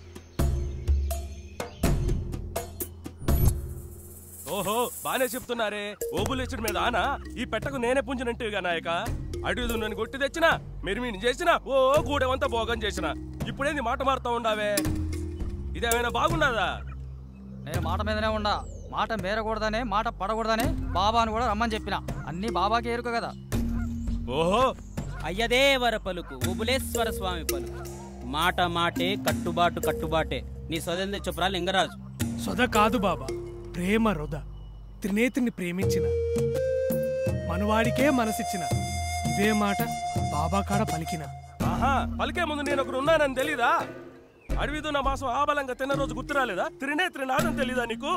ఓహో బానే చెప్తున్నారే ఓబులేచుడి మీద ఆనా ఈ పెట్టకు నేనే పుంజనంటివిగా నాయక అడుగు నన్ను కొట్టి తెచ్చినా మెరిమిని చేసినా ఓ గూడెమంతా భోగం చేసిన ఇప్పుడేంది మాట మారుతా ఉండావే ఇదేమైనా బాగున్నదా నేను మాట మీదనే ఉండా మాట మేరకూడదని మాట పడకూడదని బాబాను కూడా రమ్మని చెప్పిన అన్ని బాబాకి ఎరుక కదా ఓహో అయ్యదేవర పలుకు ఉబులేశ్వర స్వామి పలుకు మాట మాటే కట్టుబాటు కట్టుబాటే నీ స్వతంత్ర చెప్పురా లింగరాజు సొద కాదు బాబా ప్రేమ రొద త్రినేత్రిని ప్రేమించిన మనవాడికే మనసిచ్చిన ఇదే మాట బాబా కాడ పలికిన ఆహా పలికే ముందు నేను ఒకడు ఉన్నానని తెలీదా అడవిదున్న మాసం ఆబలంగా తిన్న రోజు గుర్తు రాలేదా త్రినే త్రినాథం తెలీదా నీకు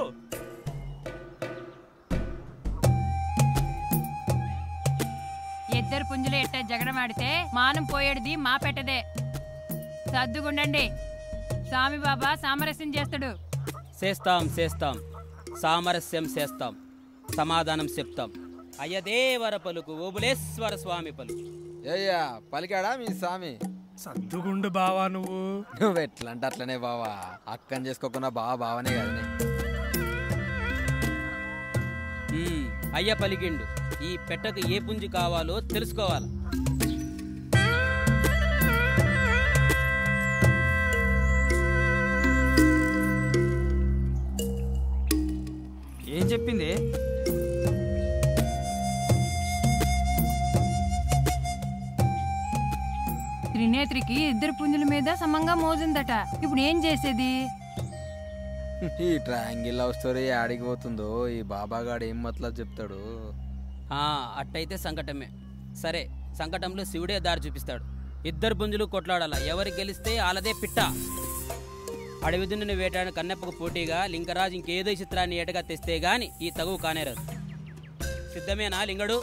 ఇద్దరు పుంజులు ఎట్ట జగడమాడితే మానం పోయేడిది మా పెట్టదే సర్దుగుండండి స్వామి బాబా సామరస్యం చేస్తాడు చేస్తాం చేస్తాం సామరస్యం చేస్తాం సమాధానం చెప్తాం అయ్యదేవర పలుకు ఓబులేశ్వర స్వామి పలుకు అయ్యా పలికాడా మీ స్వామి సర్దుగుండు బావా నువ్వు నువ్వు ఎట్లా అంటే అట్లనే బావా అక్కని చేసుకోకుండా బావ బావనే కదనే ఉమ్, అయ్య పలికిండు ఈ పెట్టకు ఏ పుంజు కావాలో తెలుసుకోవాలి ఏం చెప్పింది త్రినేత్రికి ఇద్దరు పుంజుల మీద సమంగా మోజుందట ఇప్పుడు ఏం చేసేది ఈ ట్రయాంగిల్ లవ్ స్టోరీ ఆడికి పోతుందో ఈ బాబాగాడు ఏం మతలబ్ చెప్తాడు ఆ, అట్టయితే సంకటమే సరే సంకటంలో శివుడే దారి చూపిస్తాడు ఇద్దరు పుంజులు కొట్లాడాల ఎవరు గెలిస్తే ఆలదే పిట్ట అడవి దున్నుని వేటాడిన కన్నెప్పకు పోటీగా లింగరాజు ఇంకేదో చిత్రాన్ని ఏటగా తెస్తే గాని ఈ తగువు కానేరాదు సిద్ధమేనా లింగడు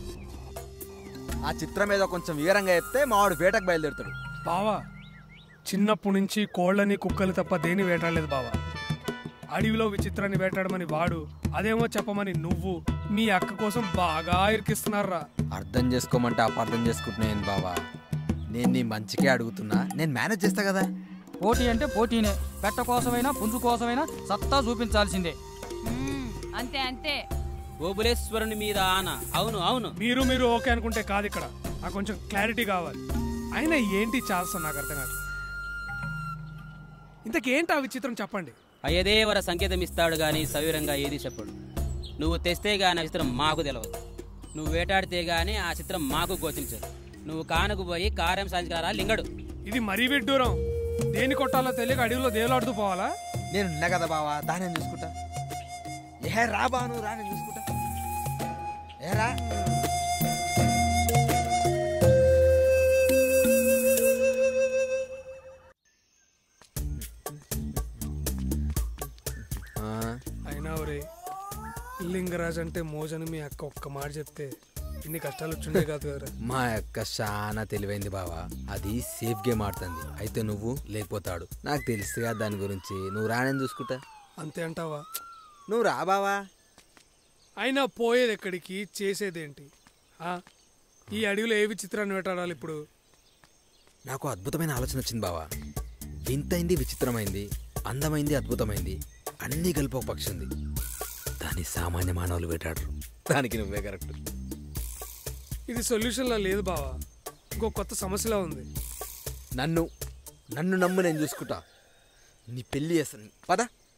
ఆ చిత్రం ఏదో కొంచెం వివరంగా చెప్తే మావాడు వేటకు బయలుదేరుతాడు బావా చిన్నప్పటి నుంచి కోళ్ళని కుక్కలు తప్ప దేని వేటాడలేదు బావా అడవిలో విచిత్రాన్ని వేటాడమని వాడు అదేమో చెప్పమని నువ్వు మీ అక్క కోసం బాగా ఇరికిస్తున్నారా అర్థం చేసుకోమంటే అపార్థం చేసుకుంటున్నాను బావా నేను నీ మంచికే అడుగుతున్నా నేను మేనేజ్ చేస్తా కదా పోటీ అంటే పోటీనే పెట్ట కోసమైనా పుంజు కోసమైనా సత్తా చూపించాల్సిందే అంతే అంతే ఓబులేశ్వరుని మీద ఆన అవును అవును మీరు మీరు ఓకే అనుకుంటే కాదు ఇక్కడ నాకు కొంచెం క్లారిటీ కావాలి అయినా ఏంటి చేస్తా నాకు అర్థం కాదు ఇంతకేంటి ఆ విచిత్రం చెప్పండి అయ్యదేవర సంకేతం ఇస్తాడు గాని సవివరంగా ఏది చెప్పడు నువ్వు తెస్తే గాని ఆ చిత్రం మాకు తెలియదు నువ్వు వేటాడితే గాని ఆ చిత్రం మాకు గోచించదు నువ్వు కానుకు పోయి కార్యం సాధించగలరా లింగడు ఇది మరీ విడ్డూరం దేని కొట్టాలో తెలియక అడవిలో దేవులాడుతూ పోవాలా నేను ఉన్నా కదా బావా దాన్ని నేను చూసుకుంటా ఏ రా బా నువ్వు రా నేను చూసుకుంటా ఏ రా అయినా ఒరే లింగరాజ్ అంటే మోజని మీ అక్క ఒక్క మాట చెప్తే ఇన్ని కష్టాలు వచ్చిండే కాదు కదరా మా యొక్క చాలా తెలివైంది బావా అది సేఫ్ గేమ్ ఆడుతుంది అయితే నువ్వు లేకపోతాడు నాకు తెలుసుగా దాని గురించి నువ్వు రానని చూసుకుంటా అంతే అంటావా నువ్వు రా బావా అయినా పోయేది ఎక్కడికి చేసేదేంటి ఆ? ఈ అడవిలో ఏ విచిత్రాన్ని వేటాడాలి ఇప్పుడు నాకు అద్భుతమైన ఆలోచన వచ్చింది బావా వింతైంది విచిత్రమైంది అందమైంది అద్భుతమైంది అన్నీ కలిపి ఒక పక్షి ఉంది దాన్ని సామాన్య మానవులు వేటాడరు దానికి నువ్వే కరెక్ట్ ఇది సొల్యూషన్లా లేదు బావా ఇంకో కొత్త సమస్యలా ఉంది నన్ను నన్ను నమ్ము నేను చూసుకుంటా నీ పెళ్లి చేస్తాను పద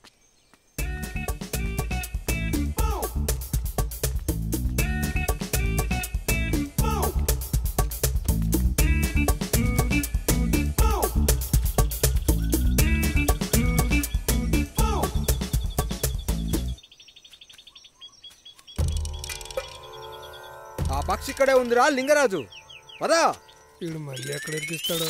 ఆ పక్షి ఇక్కడే ఉందిరా లింగరాజు పదా వీడు మళ్ళీ ఎక్కడ ఎక్కిస్తాడో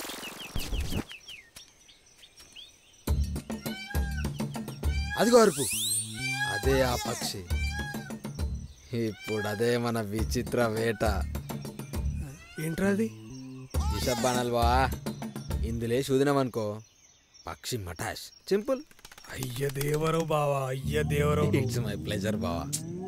అదిగో అరుపు అదే ఆ పక్షి ఇప్పుడు అదే మన విచిత్ర వేట ఏంట్రా అది ఇషబ్బానల్ బా ఇందులే చూదినామనుకో పక్షి మటాష్ సింపుల్ అయ్య దేవరో బావా అయ్య దేవరో ఇట్స్ మై ప్లెజర్ బావా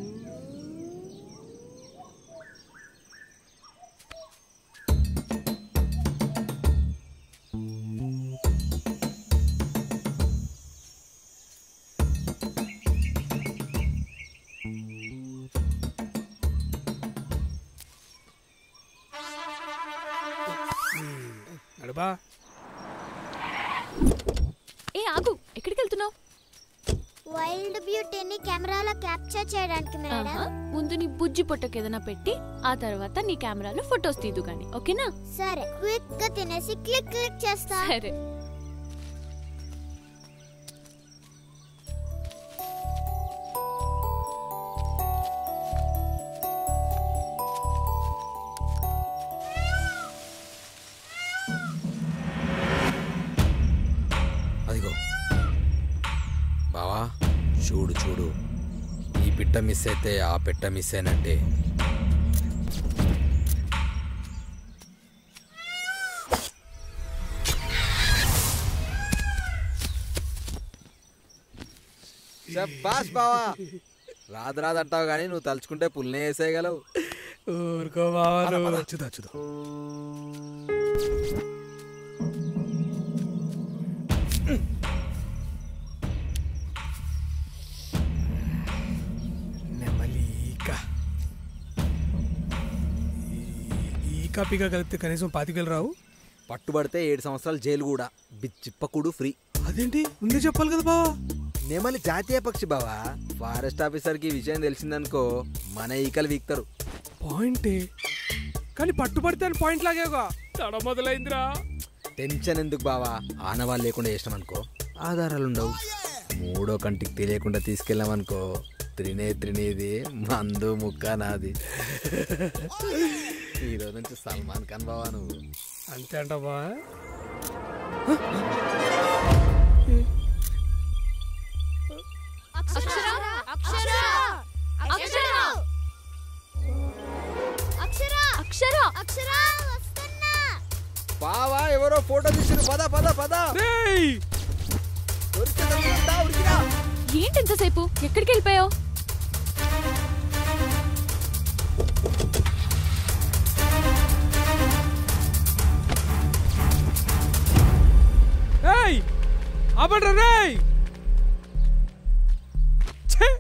నడబా ఏ ఆగు ఎక్కడికి వెళ్తున్నావు వైల్డ్ బ్యూటీని కెమెరాలో క్యాప్చర్ చేయడానికి మేడం ముందు నీ బుజ్జి పొట్టకి ఏదైనా పెట్టి ఆ తర్వాత నీ కెమెరాలో ఫొటోస్ తీదు కానీ ఓకేనా సరే క్విక్ గా తినేసి క్లిక్ క్లిక్ చేస్తా సరే బావా చూడు చూడు ఈ పిట్ట మిస్ అయితే ఆ పిట్ట మిస్ అయినట్టే బాస్ బావా రాదు రాదు అంటావు కానీ నువ్వు తలుచుకుంటే పుల్నే వేసేయగలవు ఊరుకో బావా నువ్వు. చూద్దాం చూద్దాం నెమలి ఈక ఈ- ఈక పీక కలిపితే కనీసం పాతికలు రావు పట్టుబడితే ఏడు సంవత్సరాలు జైలు కూడా బిచ్చిప్పకుడు ఫ్రీ అదేంటి ముందే చెప్పాలి కదా బావా నెమలి జాతీయ పక్షి బావా ఫారెస్ట్ ఆఫీసర్కి ఈ విషయం తెలిసిందనుకో మన ఈకలు వీక్తారు పాయింటే కానీ పట్టుబడితే అని పాయింట్ లాగేగా తడ మొదలైందిరా టెన్షన్ ఎందుకు బావా ఆనవాళ్ళు లేకుండా చేసినాం అనుకో ఆధారాలు ఉండవు మూడో కంటికి తెలియకుండా తీసుకెళ్ళామనుకో త్రినే త్రినేది మందు ముక్క నాది ఈరోజు నుంచి సల్మాన్ ఖాన్ బావా నువ్వు అంతే అంటావా అక్షర అక్షర అక్షర అక్షర అక్షర అక్షర వస్తున్నా బావా ఎవరో ఫోటో తీసిరు పద పద పద ఏంటి ఎంతసేపు ఎక్కడికి వెళ్ళిపోయావు ఏయ్ ఆపండ్రా రేయ్ ఛే!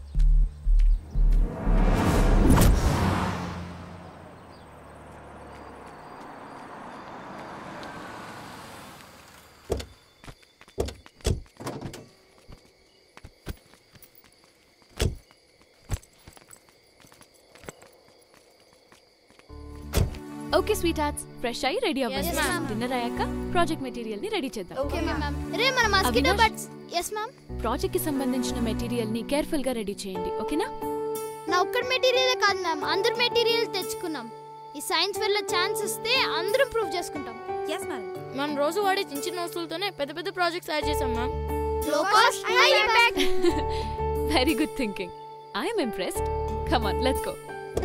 ఓకే స్వీట్ హార్ట్స్ ఫ్రెష్ అయ్యి రెడీ అవ్వండి Yes, ma'am. డిన్నర్ అయ్యాక ప్రాజెక్ట్ మెటీరియల్ ని రెడీ చేద్దాం ఓకే మ్యామ్ రే మన mosquito Avinash? Bats yes ma'am project కి సంబంధించిన మెటీరియల్ ని కేర్ఫుల్ గా రెడీ చేయండి ఓకేనా నా ఒక్కడి మెటీరియలే కాదు మ్యామ్ అందరు మెటీరియల్ తెచ్చుకున్నాం ఈ సైన్స్ ఫెయిర్ లో ఛాన్స్ ఇస్తే అందరం ప్రూవ్ చేసుకుంటాం ఎస్ మ్యామ్ మనం రోజు వాడే చిన్న చిన్న వస్తువులతోనే పెద్ద పెద్ద ప్రాజెక్ట్స్ తయారు చేసాం ma'am low cost high impact very good thinking I'm impressed come on let's go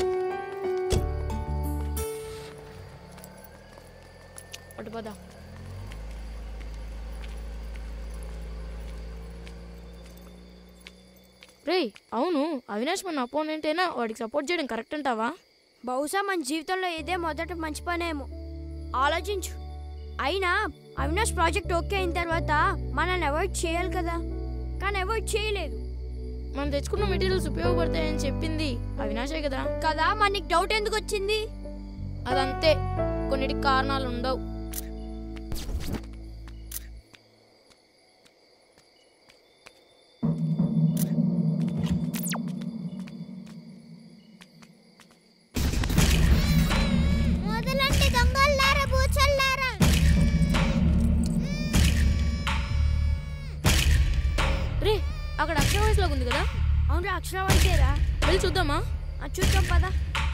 అటు పద రే అవును అవినాష్ మన అపోనెంట్ అయినా వాడికి సపోర్ట్ చేయడం కరెక్ట్ అంటావా బహుశా మన జీవితంలో ఇదే మొదట మంచి పనేమో ఆలోచించు అయినా అవినాష్ ప్రాజెక్ట్ ఓకే అయిన తర్వాత మనల్ని అవాయిడ్ చేయాలి కదా కానీ అవాయిడ్ చేయలేదు మనం తెచ్చుకున్న మెటీరియల్స్ ఉపయోగపడతాయని చెప్పింది అవినాషే కదా కదా మరి నీకు డౌట్ ఎందుకు వచ్చింది అదంతే కొన్నిటికి కారణాలు ఉండవు మొదలంటే దొంగల్లారా బూచల్లారా రే అక్కడ అక్షర వయసు లాగా ఉంది కదా అవును అక్షరం అయితేరా వెళ్ళి చూద్దామా చూద్దాం పదా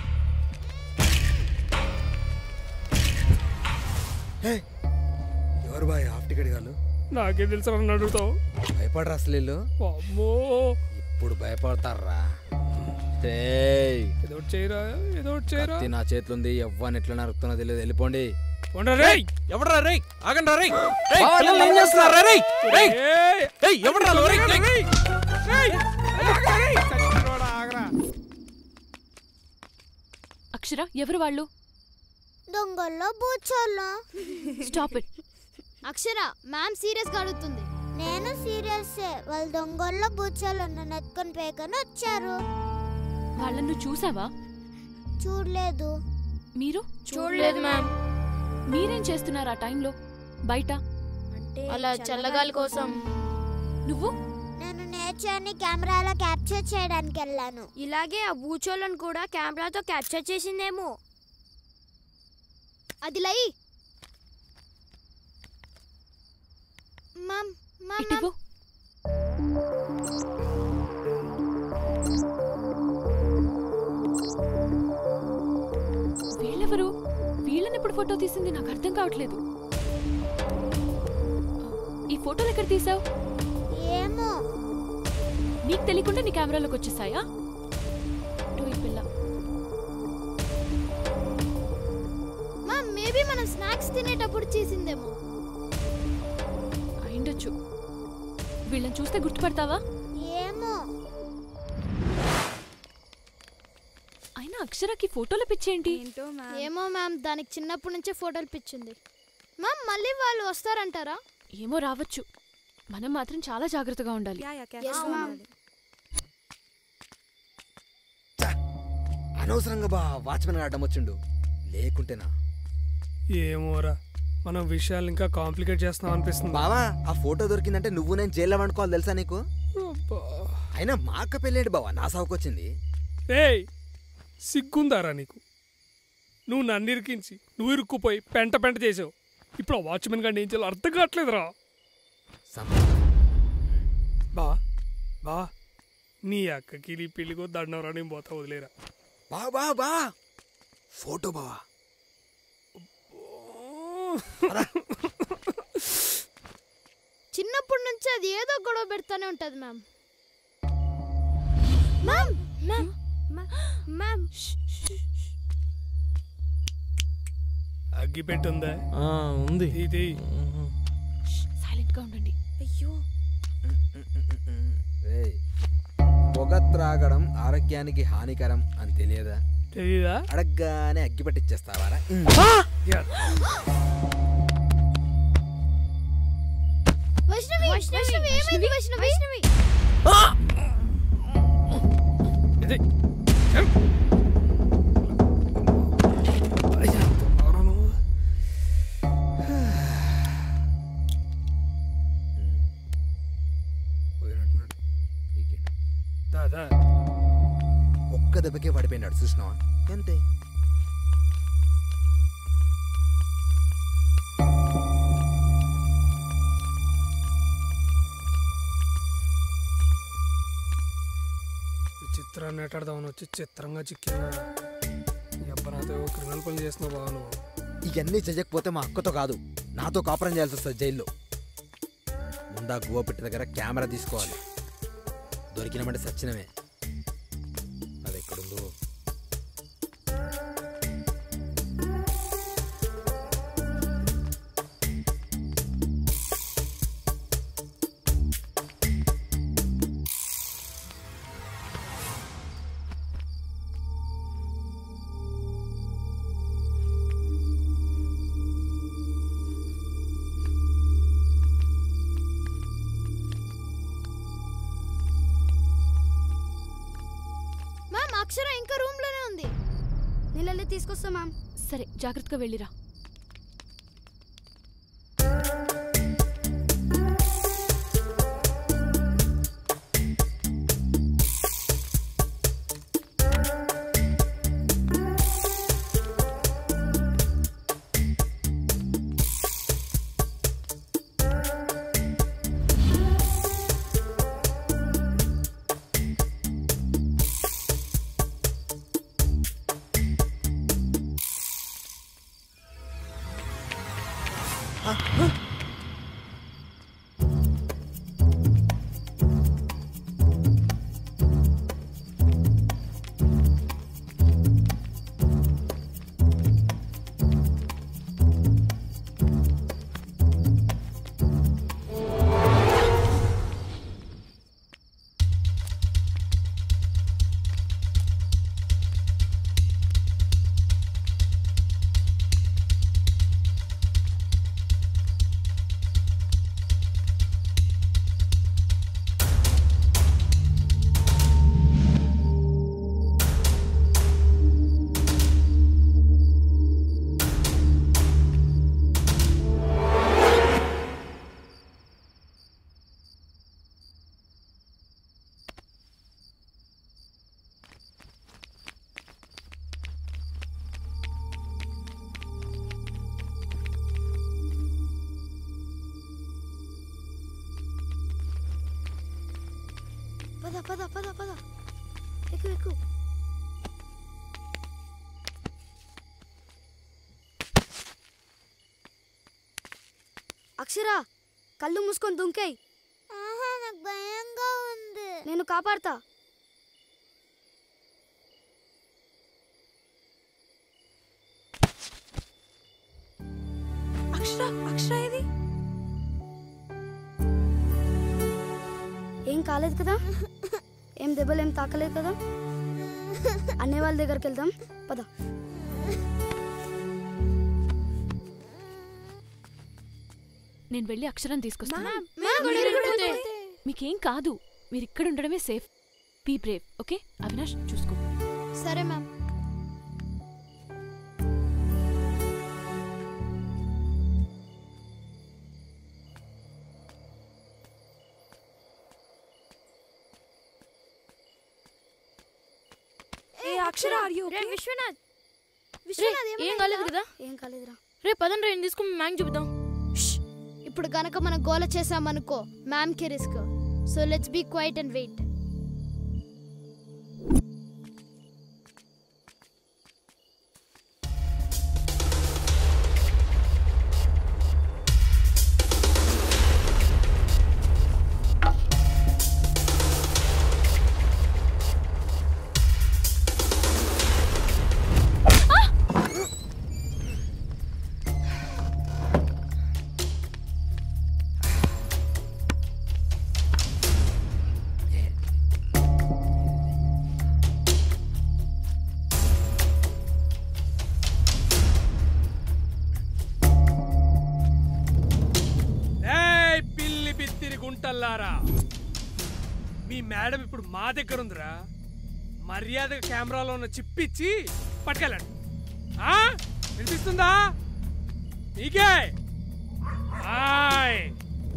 ఎవరు బాయ్ హాఫ్ టికెట్ గాలు నాకేం తెలుసు నన్ను అడుగుతావు భయపడరా అసలు వీళ్ళు? అమ్మో ఇప్పుడు భయపడతారా ఏయ్, ఏదో ఒకటి చేయరా ఏదో ఒకటి చేయరా కత్తి నా చేతిలో ఎవ్వని ఎట్లా నరుకుతున్నా తెలియదు వెళ్ళిపోండి పోండ్రా రేయ్ ఎవడరా రేయ్ ఆగండి రేయ్ బావ, పిల్లలు ఏం చేస్తున్నారా రేయ్ రేయ్ ఏయ్! ఏయ్ ఎవడరా నువ్వు? రేయ్ రేయ్. రేయ్! రేయ్! ఆగరా రేయ్! చచ్చినోడా, ఆగరా. అక్షర ఎవరు వాళ్ళు దొంగల్లో బూచోల్లో stop it Akshara ma'am serious గా అడుగుతుంది నేను సీరియస్ వాళ్ళు దొంగల్లో బూచోళ్ళు నన్ను ఎత్తుకొని పేకని వచ్చారు వాళ్ళను చూసావా చూడలేదు మీరు చూడలేదు మ్యామ్ మీరేం చేస్తున్నారు ఆ టైంలో బయట అలా చల్లగాలి కోసం నువ్వు నేను నేచర్ని కెమెరాలో క్యాప్చర్ చేయడానికి వెళ్ళాను ఇలాగే ఆ బూచోళ్ళను కూడా కెమెరాతో క్యాప్చర్ చేసిందేమో అది లై మమ్ మమ్ ఇటువు వీళ్ళెవరు వీళ్ళని ఇప్పుడు ఫోటో తీసింది నాకు అర్థం కావట్లేదు ఈ ఫోటోలు ఎక్కడ తీసావు ఏమో నీకు తెలియకుండా నీ కెమెరాలోకి వచ్చేసాయా టూ ఈ పిల్ల మా మేబీ మనం స్నాక్స్ తినేటప్పుడు చేసిందేమో అయిండొచ్చు వీళ్ళని చూస్తే గుర్తుపడతావా ఏమో అయినా అక్షరకి ఫోటోల పిచ్చేంటి ఏమో మ్యామ్ దానికి చిన్నప్పటి నుంచే ఫోటోలు పిచ్చింది మ్యామ్ మళ్ళీ వాళ్ళు వస్తారంటారా ఏమో రావచ్చు మనం మాత్రం చాలా జాగ్రత్తగా ఉండాలి Yes, ma'am. అనవసరంగా బా వాచ్మెన్ అడ్డం వచ్చిండు లేకుంటేనా ఏమోరా మనం విషయాలు ఇంకా కాంప్లికేట్ చేస్తున్నాం అనిపిస్తుంది బావా ఆ ఫోటో దొరికిందంటే నువ్వు నేను జైల్లో వండుకోవాలి తెలుసా నీకు అయినా మా అక్క పెళ్ళేంటి బావా నా సావుకొచ్చింది ఏయ్ సిగ్గుందారా నీకు నువ్వు నన్ను ఇరికించి నువ్వు ఇరుక్కుపోయి పెంట పెంట చేసావు ఇప్పుడు ఆ వాచ్మెన్ గారిని ఏం చేయాలో అర్థం కావట్లేదురా బా బా నీ అక్కకి నీ పెళ్ళికో దండం నేను పోతా వదిలేరా బా బా బా ఫోటో బావా చిన్నప్పటి నుంచి అది ఏదో గొడవ పెడతానే ఉంటది మ్యామ్ మ్యామ్ మ్యామ్ మ్యామ్ అగ్గి పెట్టుందా ఉంది ఇది సైలెంట్ గా ఉండండి అయ్యో ఏయ్, పొగ త్రాగడం ఆరోగ్యానికి హానికరం అని తెలియదా తెలీదా అడగ్గానే అగ్గి పట్టిచ్చేస్తావారా వైష్ణవి వైష్ణవి ఏమైంది వైష్ణవి వైష్ణవి దాదా ఒక్క దెబ్బకే పడిపోయినాడు చూసినావా అంతే విచిత్రాన్ని ఎటాడదామని వచ్చి చిత్రంగా చిక్కిన ఎవ్వరాతో క్రిమినల్ పని చేస్తున్నావు బాగా నువ్వు ఇవన్నీ చెయ్యకపోతే మా అక్కతో కాదు నాతో కాపురం చేయాల్సి వస్తుంది జైల్లో ముందా గువ్వ పెట్టి దగ్గర కెమెరా తీసుకోవాలి దొరికినామంటే సచ్చినమే అది ఎక్కడుందో మ్యామ్ అక్షర ఇంకా రూమ్ లోనే ఉంది నీళ్ళే తీసుకొస్తా మ్యామ్ సరే జాగ్రత్తగా వెళ్ళిరా పద పద పద పద ఎక్కు ఎక్కు అక్షర కళ్ళు మూసుకొని దుంకాయి ఆహా నాకు భయంగా ఉంది నేను కాపాడతా అక్షర అక్షర ఇది ఏం కాలేదు కదా ఏం దెబ్బలు ఏం తాకలేదు కదా అన్నయ్య వాళ్ళ దగ్గరికి వెళ్దాం పద నేను వెళ్ళి అక్షరం తీసుకొస్తాను మ్యామ్, మ్యామ్, మీరు కూడా వద్దు. మీకేం కాదు మీరు ఇక్కడ ఉండడమే safe be brave okay Avinash చూసుకో సరే మ్యామ్ ఏ అక్షర ఆర్ యు రే విశ్వనాథ్ విశ్వనాథ్, రే, ఏం ఏమైందిరా? కాలేదు కదా ఏం కాలేదురా రే పదండి రే తీసుకుని మ్యాంగ్ చూపుదాం ఇప్పుడు గనక మనం గోల చేసామనుకో మ్యామ్ కి risk so let's be quiet and wait ఏయ్ పిల్లి బిత్తిరి గుంటల్లారా మీ మేడం ఇప్పుడు మా దగ్గర ఉందిరా మర్యాదగా కెమెరాలో ఉన్న చిప్పిచ్చి పట్టుకెళ్ళండి ఆ? వినిపిస్తుందా నీకే ఆయ్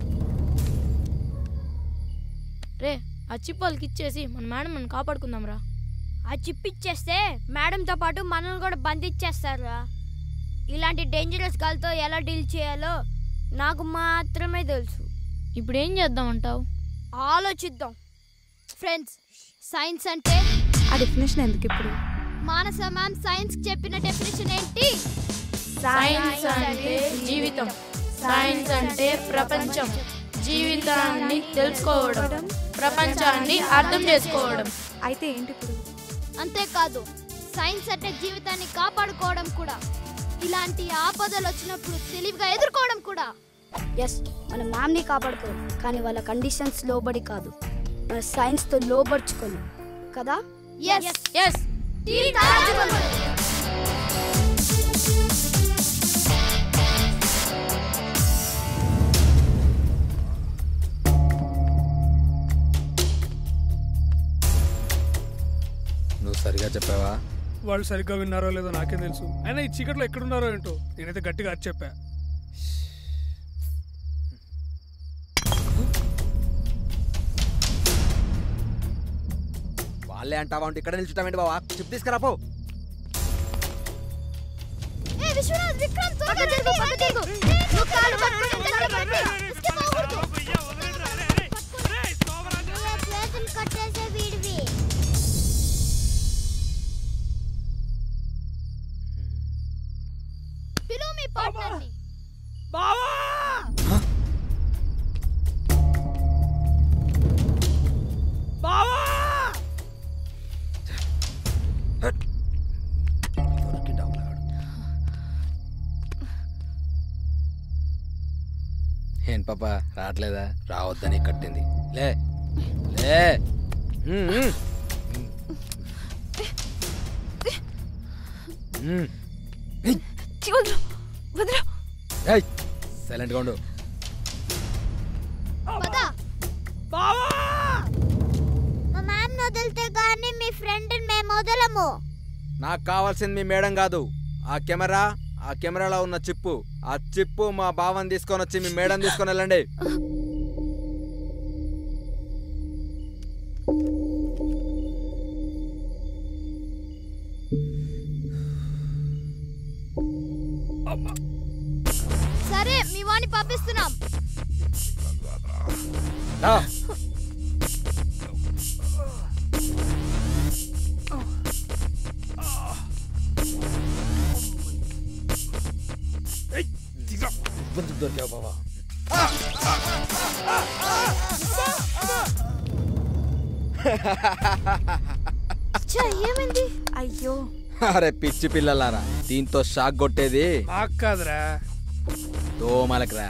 రే ఆ చిప్ వాళ్ళకి ఇచ్చేసి మన మేడం మనం కాపాడుకుందాం రా ఆ చిప్ ఇచ్చేస్తే మేడంతో పాటు మనల్ని కూడా బంధించేస్తారా ఇలాంటి డేంజరస్ గాలితో ఎలా డీల్ చేయాలో నాకు మాత్రమే తెలుసు ఇప్పుడు ఏం చేద్దాం అంటావు ఆలోచిద్దాం ఫ్రెండ్స్ సైన్స్ అంటే ఆ డెఫినేషన్ ఎందుకు ఇప్పుడు మానస మ్యామ్ సైన్స్ చెప్పిన డెఫినేషన్ ఏంటి సైన్స్ అంటే జీవితం సైన్స్ అంటే ప్రపంచం జీవితాన్ని తెలుసుకోవడం ప్రపంచాన్ని అర్థం చేసుకోవడం అయితే ఏంటి ఇప్పుడు అంతేకాదు సైన్స్ అంటే జీవితాన్ని కాపాడుకోవడం కూడా ఇలాంటి ఆపదలు వచ్చినప్పుడు తెలివిగా ఎదుర్కోవడం కూడా ఎస్ మన మ్యామ్ని కాపాడుకో కానీ వాళ్ళ కండిషన్స్ లోబడి కాదు మన సైన్స్తో లోబడుచుకొని కదా ఎస్ ఎస్ నువ్వు సరిగా చెప్పావా వాళ్ళు సరిగ్గా విన్నారో లేదో నాకేం తెలుసు అయినా ఈ చీకట్లో ఎక్కడున్నారో ఏంటో నేనైతే గట్టిగా అది చెప్పా వాళ్ళే అంటావా అంటే ఇక్కడ నిల్చుంటామేంటి బావా చెప్పు తీసుకురా పో ఏ విశ్వనాథ్ విక్రమ్ త్వరగా జరుగు పక్క జరుగు నువ్వు కాలు పట్టుకొని దగ్గర పట్టు ఇసుక పోకూడదు చేతులు కట్టేసే వీడివి పిలువు మీ పార్ట్నర్ని ఏం పాప రావట్లేదా రావద్దని కట్టింది లే లే ఉమ్, ఉమ్. ఉమ్. వదలు వదలు ఏయ్ సైలెంట్గా ఉండు మా మ్యామ్ వదిలితే కానీ మీ ఫ్రెండ్ మేము వదలము నాకు కావాల్సింది మీ మేడం కాదు ఆ కెమెరా ఆ కెమెరాలో ఉన్న చిప్పు ఆ చిప్పు మా బావని తీసుకొని వచ్చి మీ మేడం తీసుకొని వెళ్ళండి సరే మీ వాణ్ణి పంపిస్తున్నాం రా. ఇబ్బందులు దొరికావు బావా ఏమైంది అయ్యో అరే పిచ్చి పిల్లలారా దీంతో షాక్ కొట్టేది మాకు కాదురా దోమలకురా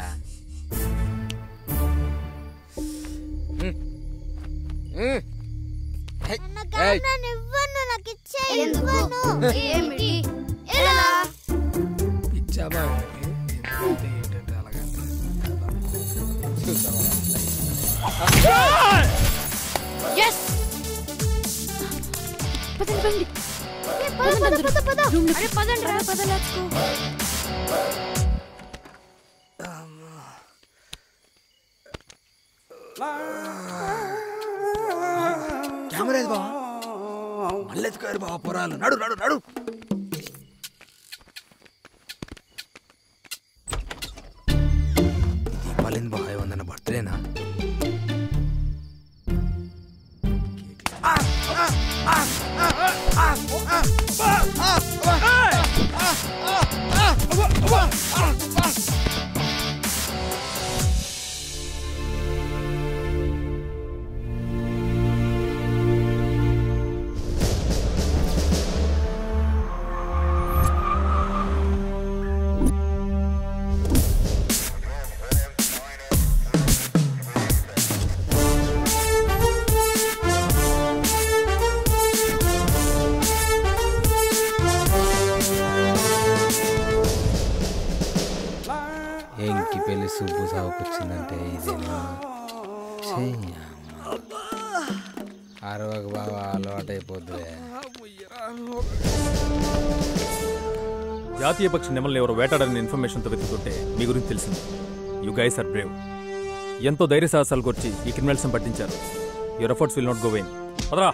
ఏయ్. ఏమిటి ఎలా ఇచ్చాబా ఎస్ పదండి పదండి పద పద పద పద Room అరే పదండి రా పద let's go. కెమెరా ఏది బావా మళ్ళీ ఎత్తుకోరు బావా పొరాలు నడు నడు నడు దీపాలింది బావ ఏమన్నా బర్త్డేనా ఏంకి పెళ్లి సుబ్బు సాగుకొచ్చిందంటే ఇదేనా అరవకు బాగా అలవాటు అయిపోద్దులే జాతీయ పక్షి నెమల్ని ఎవరు వేటాడని ఇన్ఫర్మేషన్తో వెతుకుతుంటే మీ గురించి తెలిసింది యు గైస్ ఆర్ బ్రేవ్ ఎంతో ధైర్య సాహసాలు కూర్చి ఈ క్రిమినల్స్ని పట్టించారు your efforts will not go vain పదరా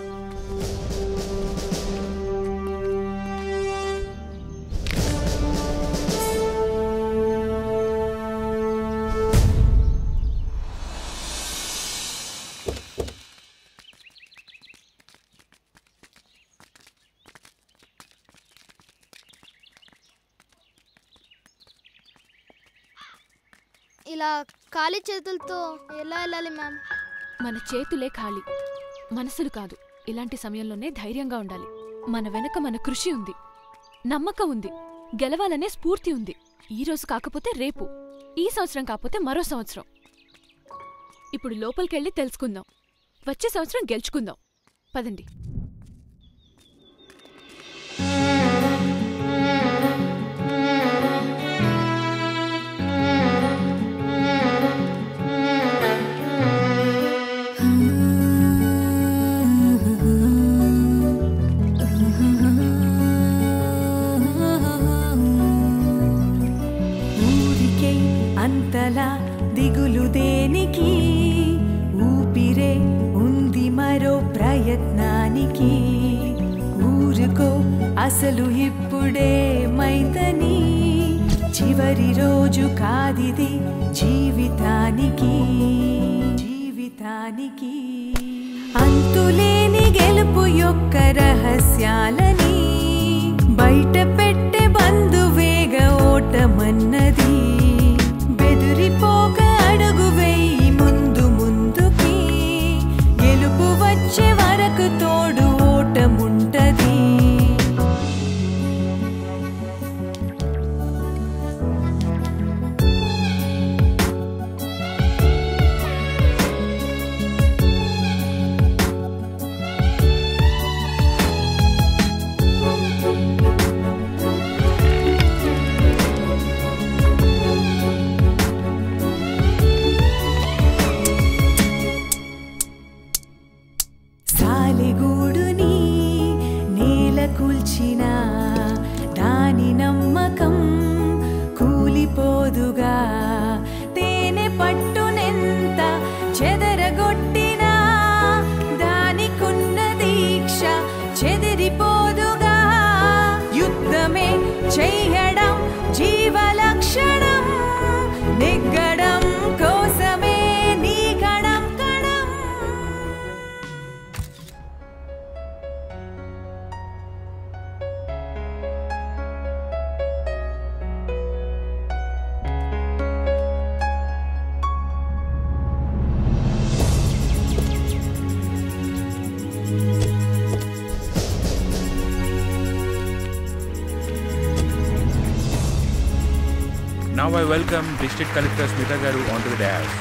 ఇలా ఖాళీ చేతులతో ఎలా వెళ్ళాలి మ్యామ్ మన చేతులే ఖాళీ మనసులు కాదు ఇలాంటి సమయంలోనే ధైర్యంగా ఉండాలి మన వెనక మన కృషి ఉంది నమ్మకం ఉంది గెలవాలనే స్ఫూర్తి ఉంది ఈ రోజు కాకపోతే రేపు ఈ సంవత్సరం కాకపోతే మరో సంవత్సరం ఇప్పుడు లోపలికెళ్ళి తెలుసుకుందాం వచ్చే సంవత్సరం గెలుచుకుందాం పదండి ఊరికే అంతలా దిగులు దేనికి ఊపిరే ఉంది మరో ప్రయత్నానికి ఊరుకో అసలు ఇప్పుడే మైదని చివరి రోజు కాదిది జీవితానికి జీవితానికి అంతులేని గెలుపు యొక్క రహస్యాలని బయట పెట్టే బంధువేగ ఓటమన్నది బెదిరిపోక అడుగు వేయి ముందు ముందుకి గెలుపు వచ్చే వరకు తోడు ఓటముంటది సాలిగూడుని నేల కూల్చిన దాని నమ్మకం కూలిపోదుగా తేనె పట్టునెంత చెదరగొట్టినా దానికున్న దీక్ష చెదిరిపోదుగా యుద్ధమే చెయ్యడం జీవలక్షణం నెగ్గడం కోసమే నీ కణం కణం Now I welcome District Collector Smita Garu onto the dais.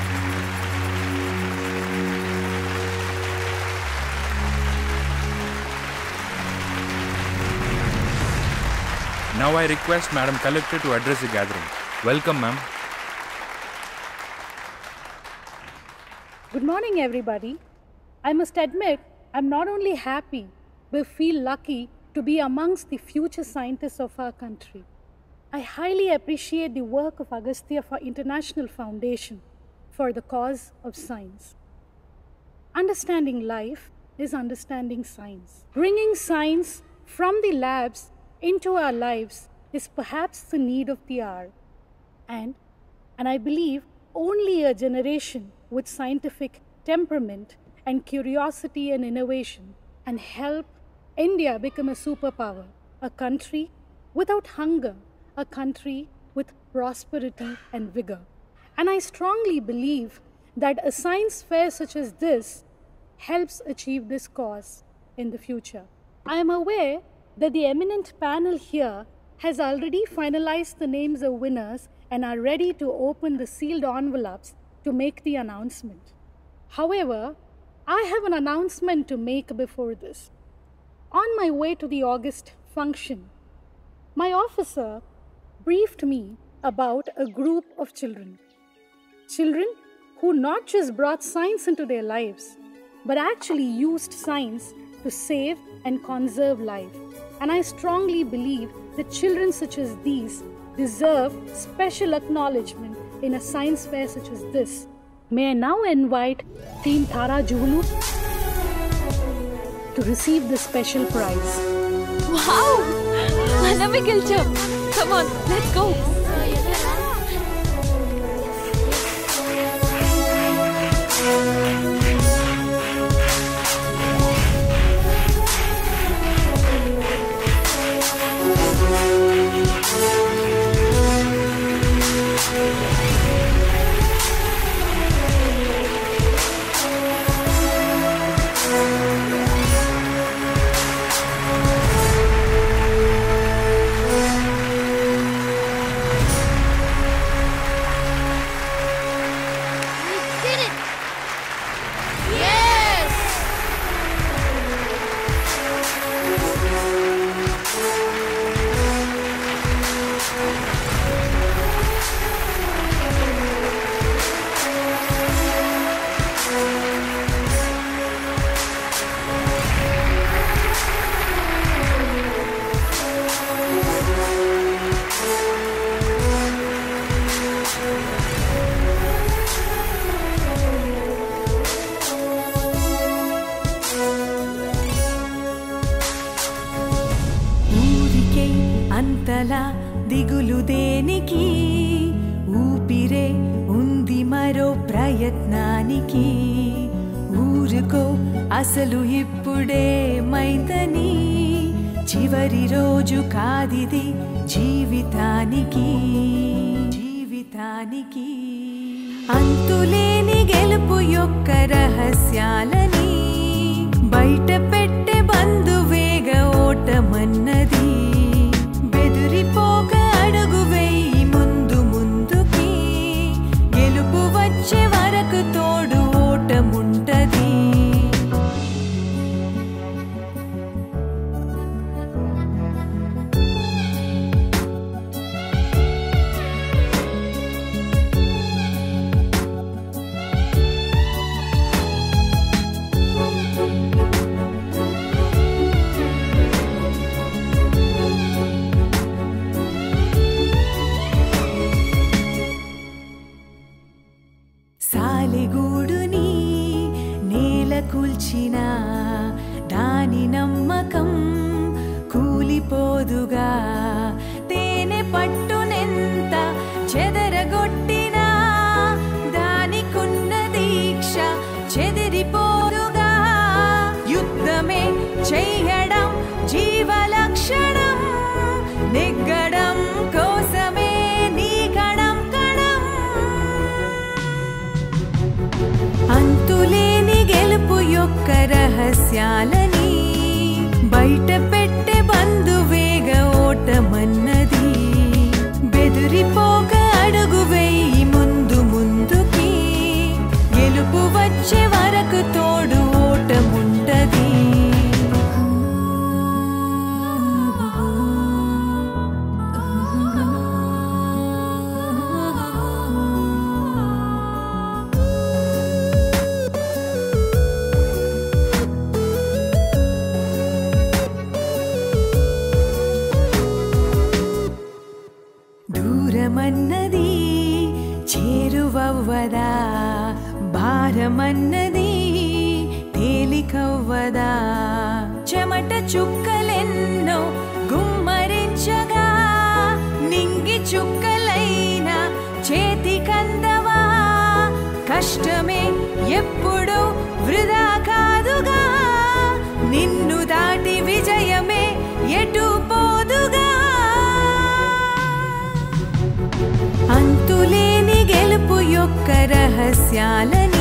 Now I request Madam Collector to address the gathering. Welcome, ma'am. Good morning, everybody. I must admit, I'm not only happy, but feel lucky to be amongst the future scientists of our country. I highly appreciate the work of Agastya for International Foundation for the cause of science. Understanding life is understanding science. Bringing science from the labs into our lives is perhaps the need of the hour. And, and I believe only a generation with scientific temperament and curiosity and innovation can help India become a superpower, a country without hunger, a country with prosperity and vigor. And I strongly believe that a science fair such as this helps achieve this cause in the future. I am aware that the eminent panel here has already finalized the names of winners and are ready to open the sealed envelopes to make the announcement. However, I have an announcement to make before this. On my way to the August function, my officer briefed me about a group of children. Children who not just brought science into their lives, but actually used science to save and conserve life. And I strongly believe that children such as these deserve special acknowledgement in a science fair such as this. May I now invite Team Tara Juhulu to receive the special prize. Wow! మనమే గెలిచాం come on let's go did it! Yes! ఊరికే అంతలా దిగులు దేనికి ఊపిరే ఉంది మరో ప్రయత్నానికి ఊరుకో అసలు ఇప్పుడే మైందని చివరి రోజు కాదిది జీవితానికి జీవితానికి అంతులేని గెలుపు యొక్క రహస్యాలని బయట పెట్టే బంధువేగ ఓటమన్నది బెదిరిపోక అడుగు వెయ్యి ముందు ముందుకి గెలుపు వచ్చే వరకు తోడు ఓటముంటది సాలెగూడుని నేల కూల్చిన దాని నమ్మకం కూలిపోదుగా తేనె పట్టునెంత చెదరగొట్టినా దానికున్న దీక్ష చెదిరిపోదుగా యుద్ధమే చెయ్యడం జీవలక్షణం నెగ్గడం కోసమే నీ కణం కణం అంతులేని గెలుపు యొక్క రహస్యాలని బయట పెట్టే బంధువేగ ఓటమన్నది బెదిరిపోక వచ్చే వరకు తోడు ఓటముంటది దూరమన్నది చేరువవ్వదా భారమన్నది తేలికవ్వదా చెమట చుక్కలెన్నో గుమ్మరించగా నింగి చుక్కలైన చేతికందవా కష్టమే ఎప్పుడు వృధా కాదుగా నిన్ను దాటి విజయమే ఎటు పోదుగా అంతులేని గెలుపు యొక్క రహస్యాలని